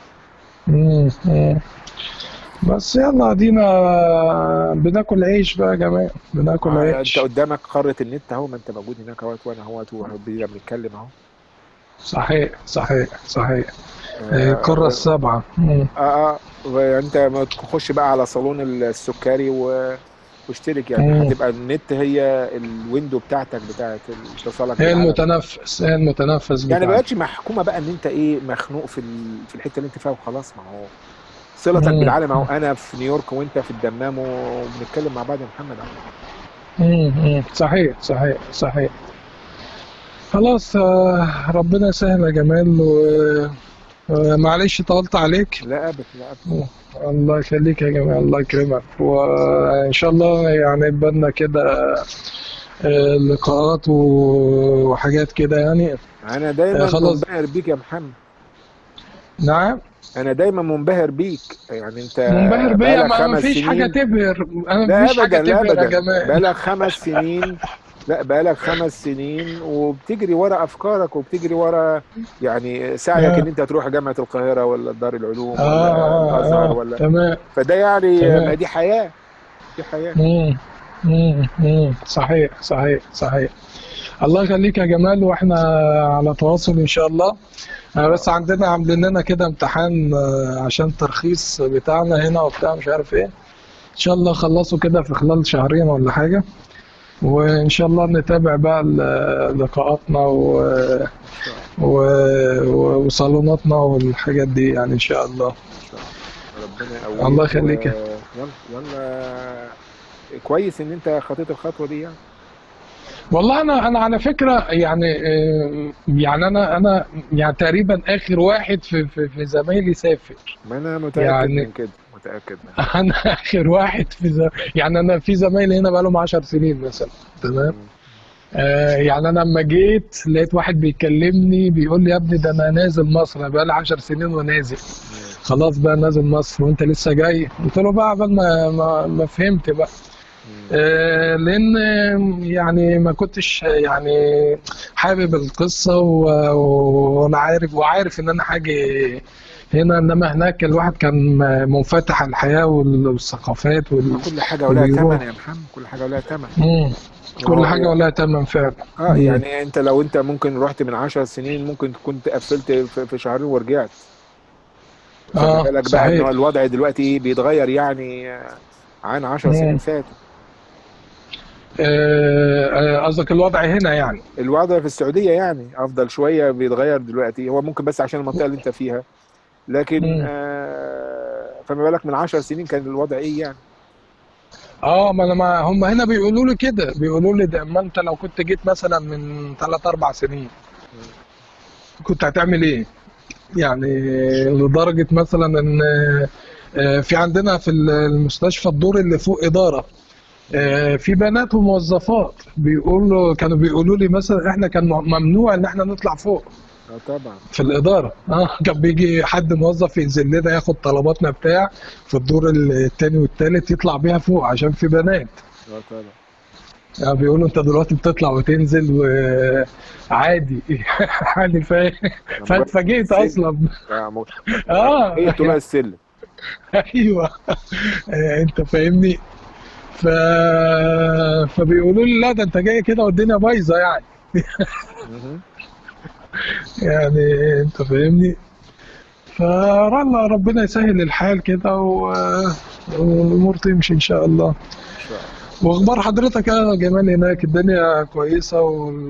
مم، مم. بس يلا ادينا بناكل عيش بقى يا جماعة بناكل آه، انت عيش قدامك قارة النت اهو ما انت موجود هناك اهوت وانا اهوت وبينا بنتكلم اهو صحيح صحيح صحيح آه، اه القارة السبعة مم. اه آه، وانت ما تخش بقى على صالون السكري و... واشترك يعني مم. هتبقى النت هي الويندو بتاعتك بتاعت اتصالك هي بالعالم المتنفس هي المتنفس يعني ما بتاعنا بقتش محكومة بقى ان انت ايه مخنوق في ال... في الحتة اللي انت فيها وخلاص ما هو صلتك مم. بالعالم اهو انا في نيويورك وانت في الدمام وبنتكلم مع بعض يا محمد اهو مم. مم. صحيح صحيح صحيح خلاص آه، ربنا يسهل يا جمال ومعلش طولت عليك لا ابدا لا ابدا الله يخليك يا جمال الله يكرمك وإن شاء الله يعني يبقى لنا كده آه، لقاءات و- وحاجات كده يعني انا آه، دايما خلاص منبهر بيك يا محمد نعم انا دايما منبهر بيك يعني انت منبهر بيا بقالك ما ما خمس فيش حاجة سنين تبهر أنا لا ما فيش حاجة ابدا لا تبهر يا ابدا جمال بقالك خمس سنين لا بقالك خمس سنين وبتجري ورا افكارك وبتجري ورا يعني سعيك ان آه انت تروح جامعة القاهرة ولا دار العلوم آه ولا آه الازهر آه ولا تمام فده يعني ما تمام دي حياة دي حياة مم. مم. مم. صحيح صحيح صحيح الله يخليك يا جمال واحنا على تواصل ان شاء الله آه، بس اه عندنا عاملين لنا كده امتحان آه، عشان الترخيص بتاعنا هنا وبتاع مش عارف ايه ان شاء الله خلصوا كده في خلال شهرين ولا حاجة وان شاء الله نتابع بقى ال- لقاءاتنا و... ان شاء الله و... و- وصالوناتنا والحاجات دي يعني ان شاء الله ان شاء الله ربنا الله يقويك يخليك ويلا يلا كويس ان انت خطيت الخطوة دي يعني والله انا انا على فكره يعني آه، يعني انا انا يعني تقريبا اخر واحد في في, في زمايلي سافر ما انا متأكد يعني من كده متأكد من كده انا اخر واحد في زم... يعني انا في زمايلي هنا بقالهم 10 سنين مثلا تمام مم. آه يعني انا لما جيت لقيت واحد بيكلمني بيقول لي يا ابني ده انا نازل مصر انا بقالي 10 سنين ونازل مم. خلاص بقى نازل مصر وانت لسه جاي قلت له بقى قبل ما ما, ما فهمت بقى مم. آه، لان يعني ما كنتش يعني حابب القصه و- وانا عارف وعارف ان انا حاجه هنا انما هناك الواحد كان منفتح على الحياه وال- والثقافات ما وال- كل حاجة ولها وبيروح ثمن يا محمد كل حاجة ولها ثمن مم. ما كل هو حاجه ولها تمن فعلا اه مم. يعني انت لو انت ممكن رحت من عشر سنين ممكن كنت قفلت في في شهرين ورجعت فما اه بالك بقى ان صحيح الوضع دلوقتي ايه بيتغير يعني آه، عن عشر سنين مم. فاتوا آه، آه، قصدك الوضع هنا يعني الوضع في السعودية يعني افضل شوية بيتغير دلوقتي هو ممكن بس عشان المنطقة اللي انت فيها لكن مم. آه فما بالك من عشر سنين كان الوضع ايه يعني اه ما انا ما هم هنا بيقولوا لي كده بيقولوا لي ده ما انت لو كنت جيت مثلا من 3 4 سنين مم. كنت هتعمل ايه يعني لدرجة مثلا ان آه، في عندنا في المستشفى الدور اللي فوق إدارة مم. آه، في بنات وموظفات بيقولوا كانوا بيقولوا لي مثلا احنا كان ممنوع ان احنا نطلع فوق اه طبعا في الإدارة اه كان بيجي حد موظف ينزل لنا ياخد طلباتنا بتاع في الدور التاني والتالت يطلع بيها فوق عشان في بنات اه طبعا يعني بيقولوا انت دلوقتي بتطلع وتنزل وعادي عادي فا- ده مجرد فاتفاجئت سلم اصلا آه م- اه ايه طلوع السلم ايوه آه، انت فاهمني ف... فبيقولوا لي لا ده انت جاي كده والدنيا بايظه يعني مهم. يعني انت فاهمني فرلا ربنا يسهل الحال كده و... والامور تمشي ان شاء الله ان شاء الله واخبار حضرتك يا جمال هناك الدنيا كويسه وال...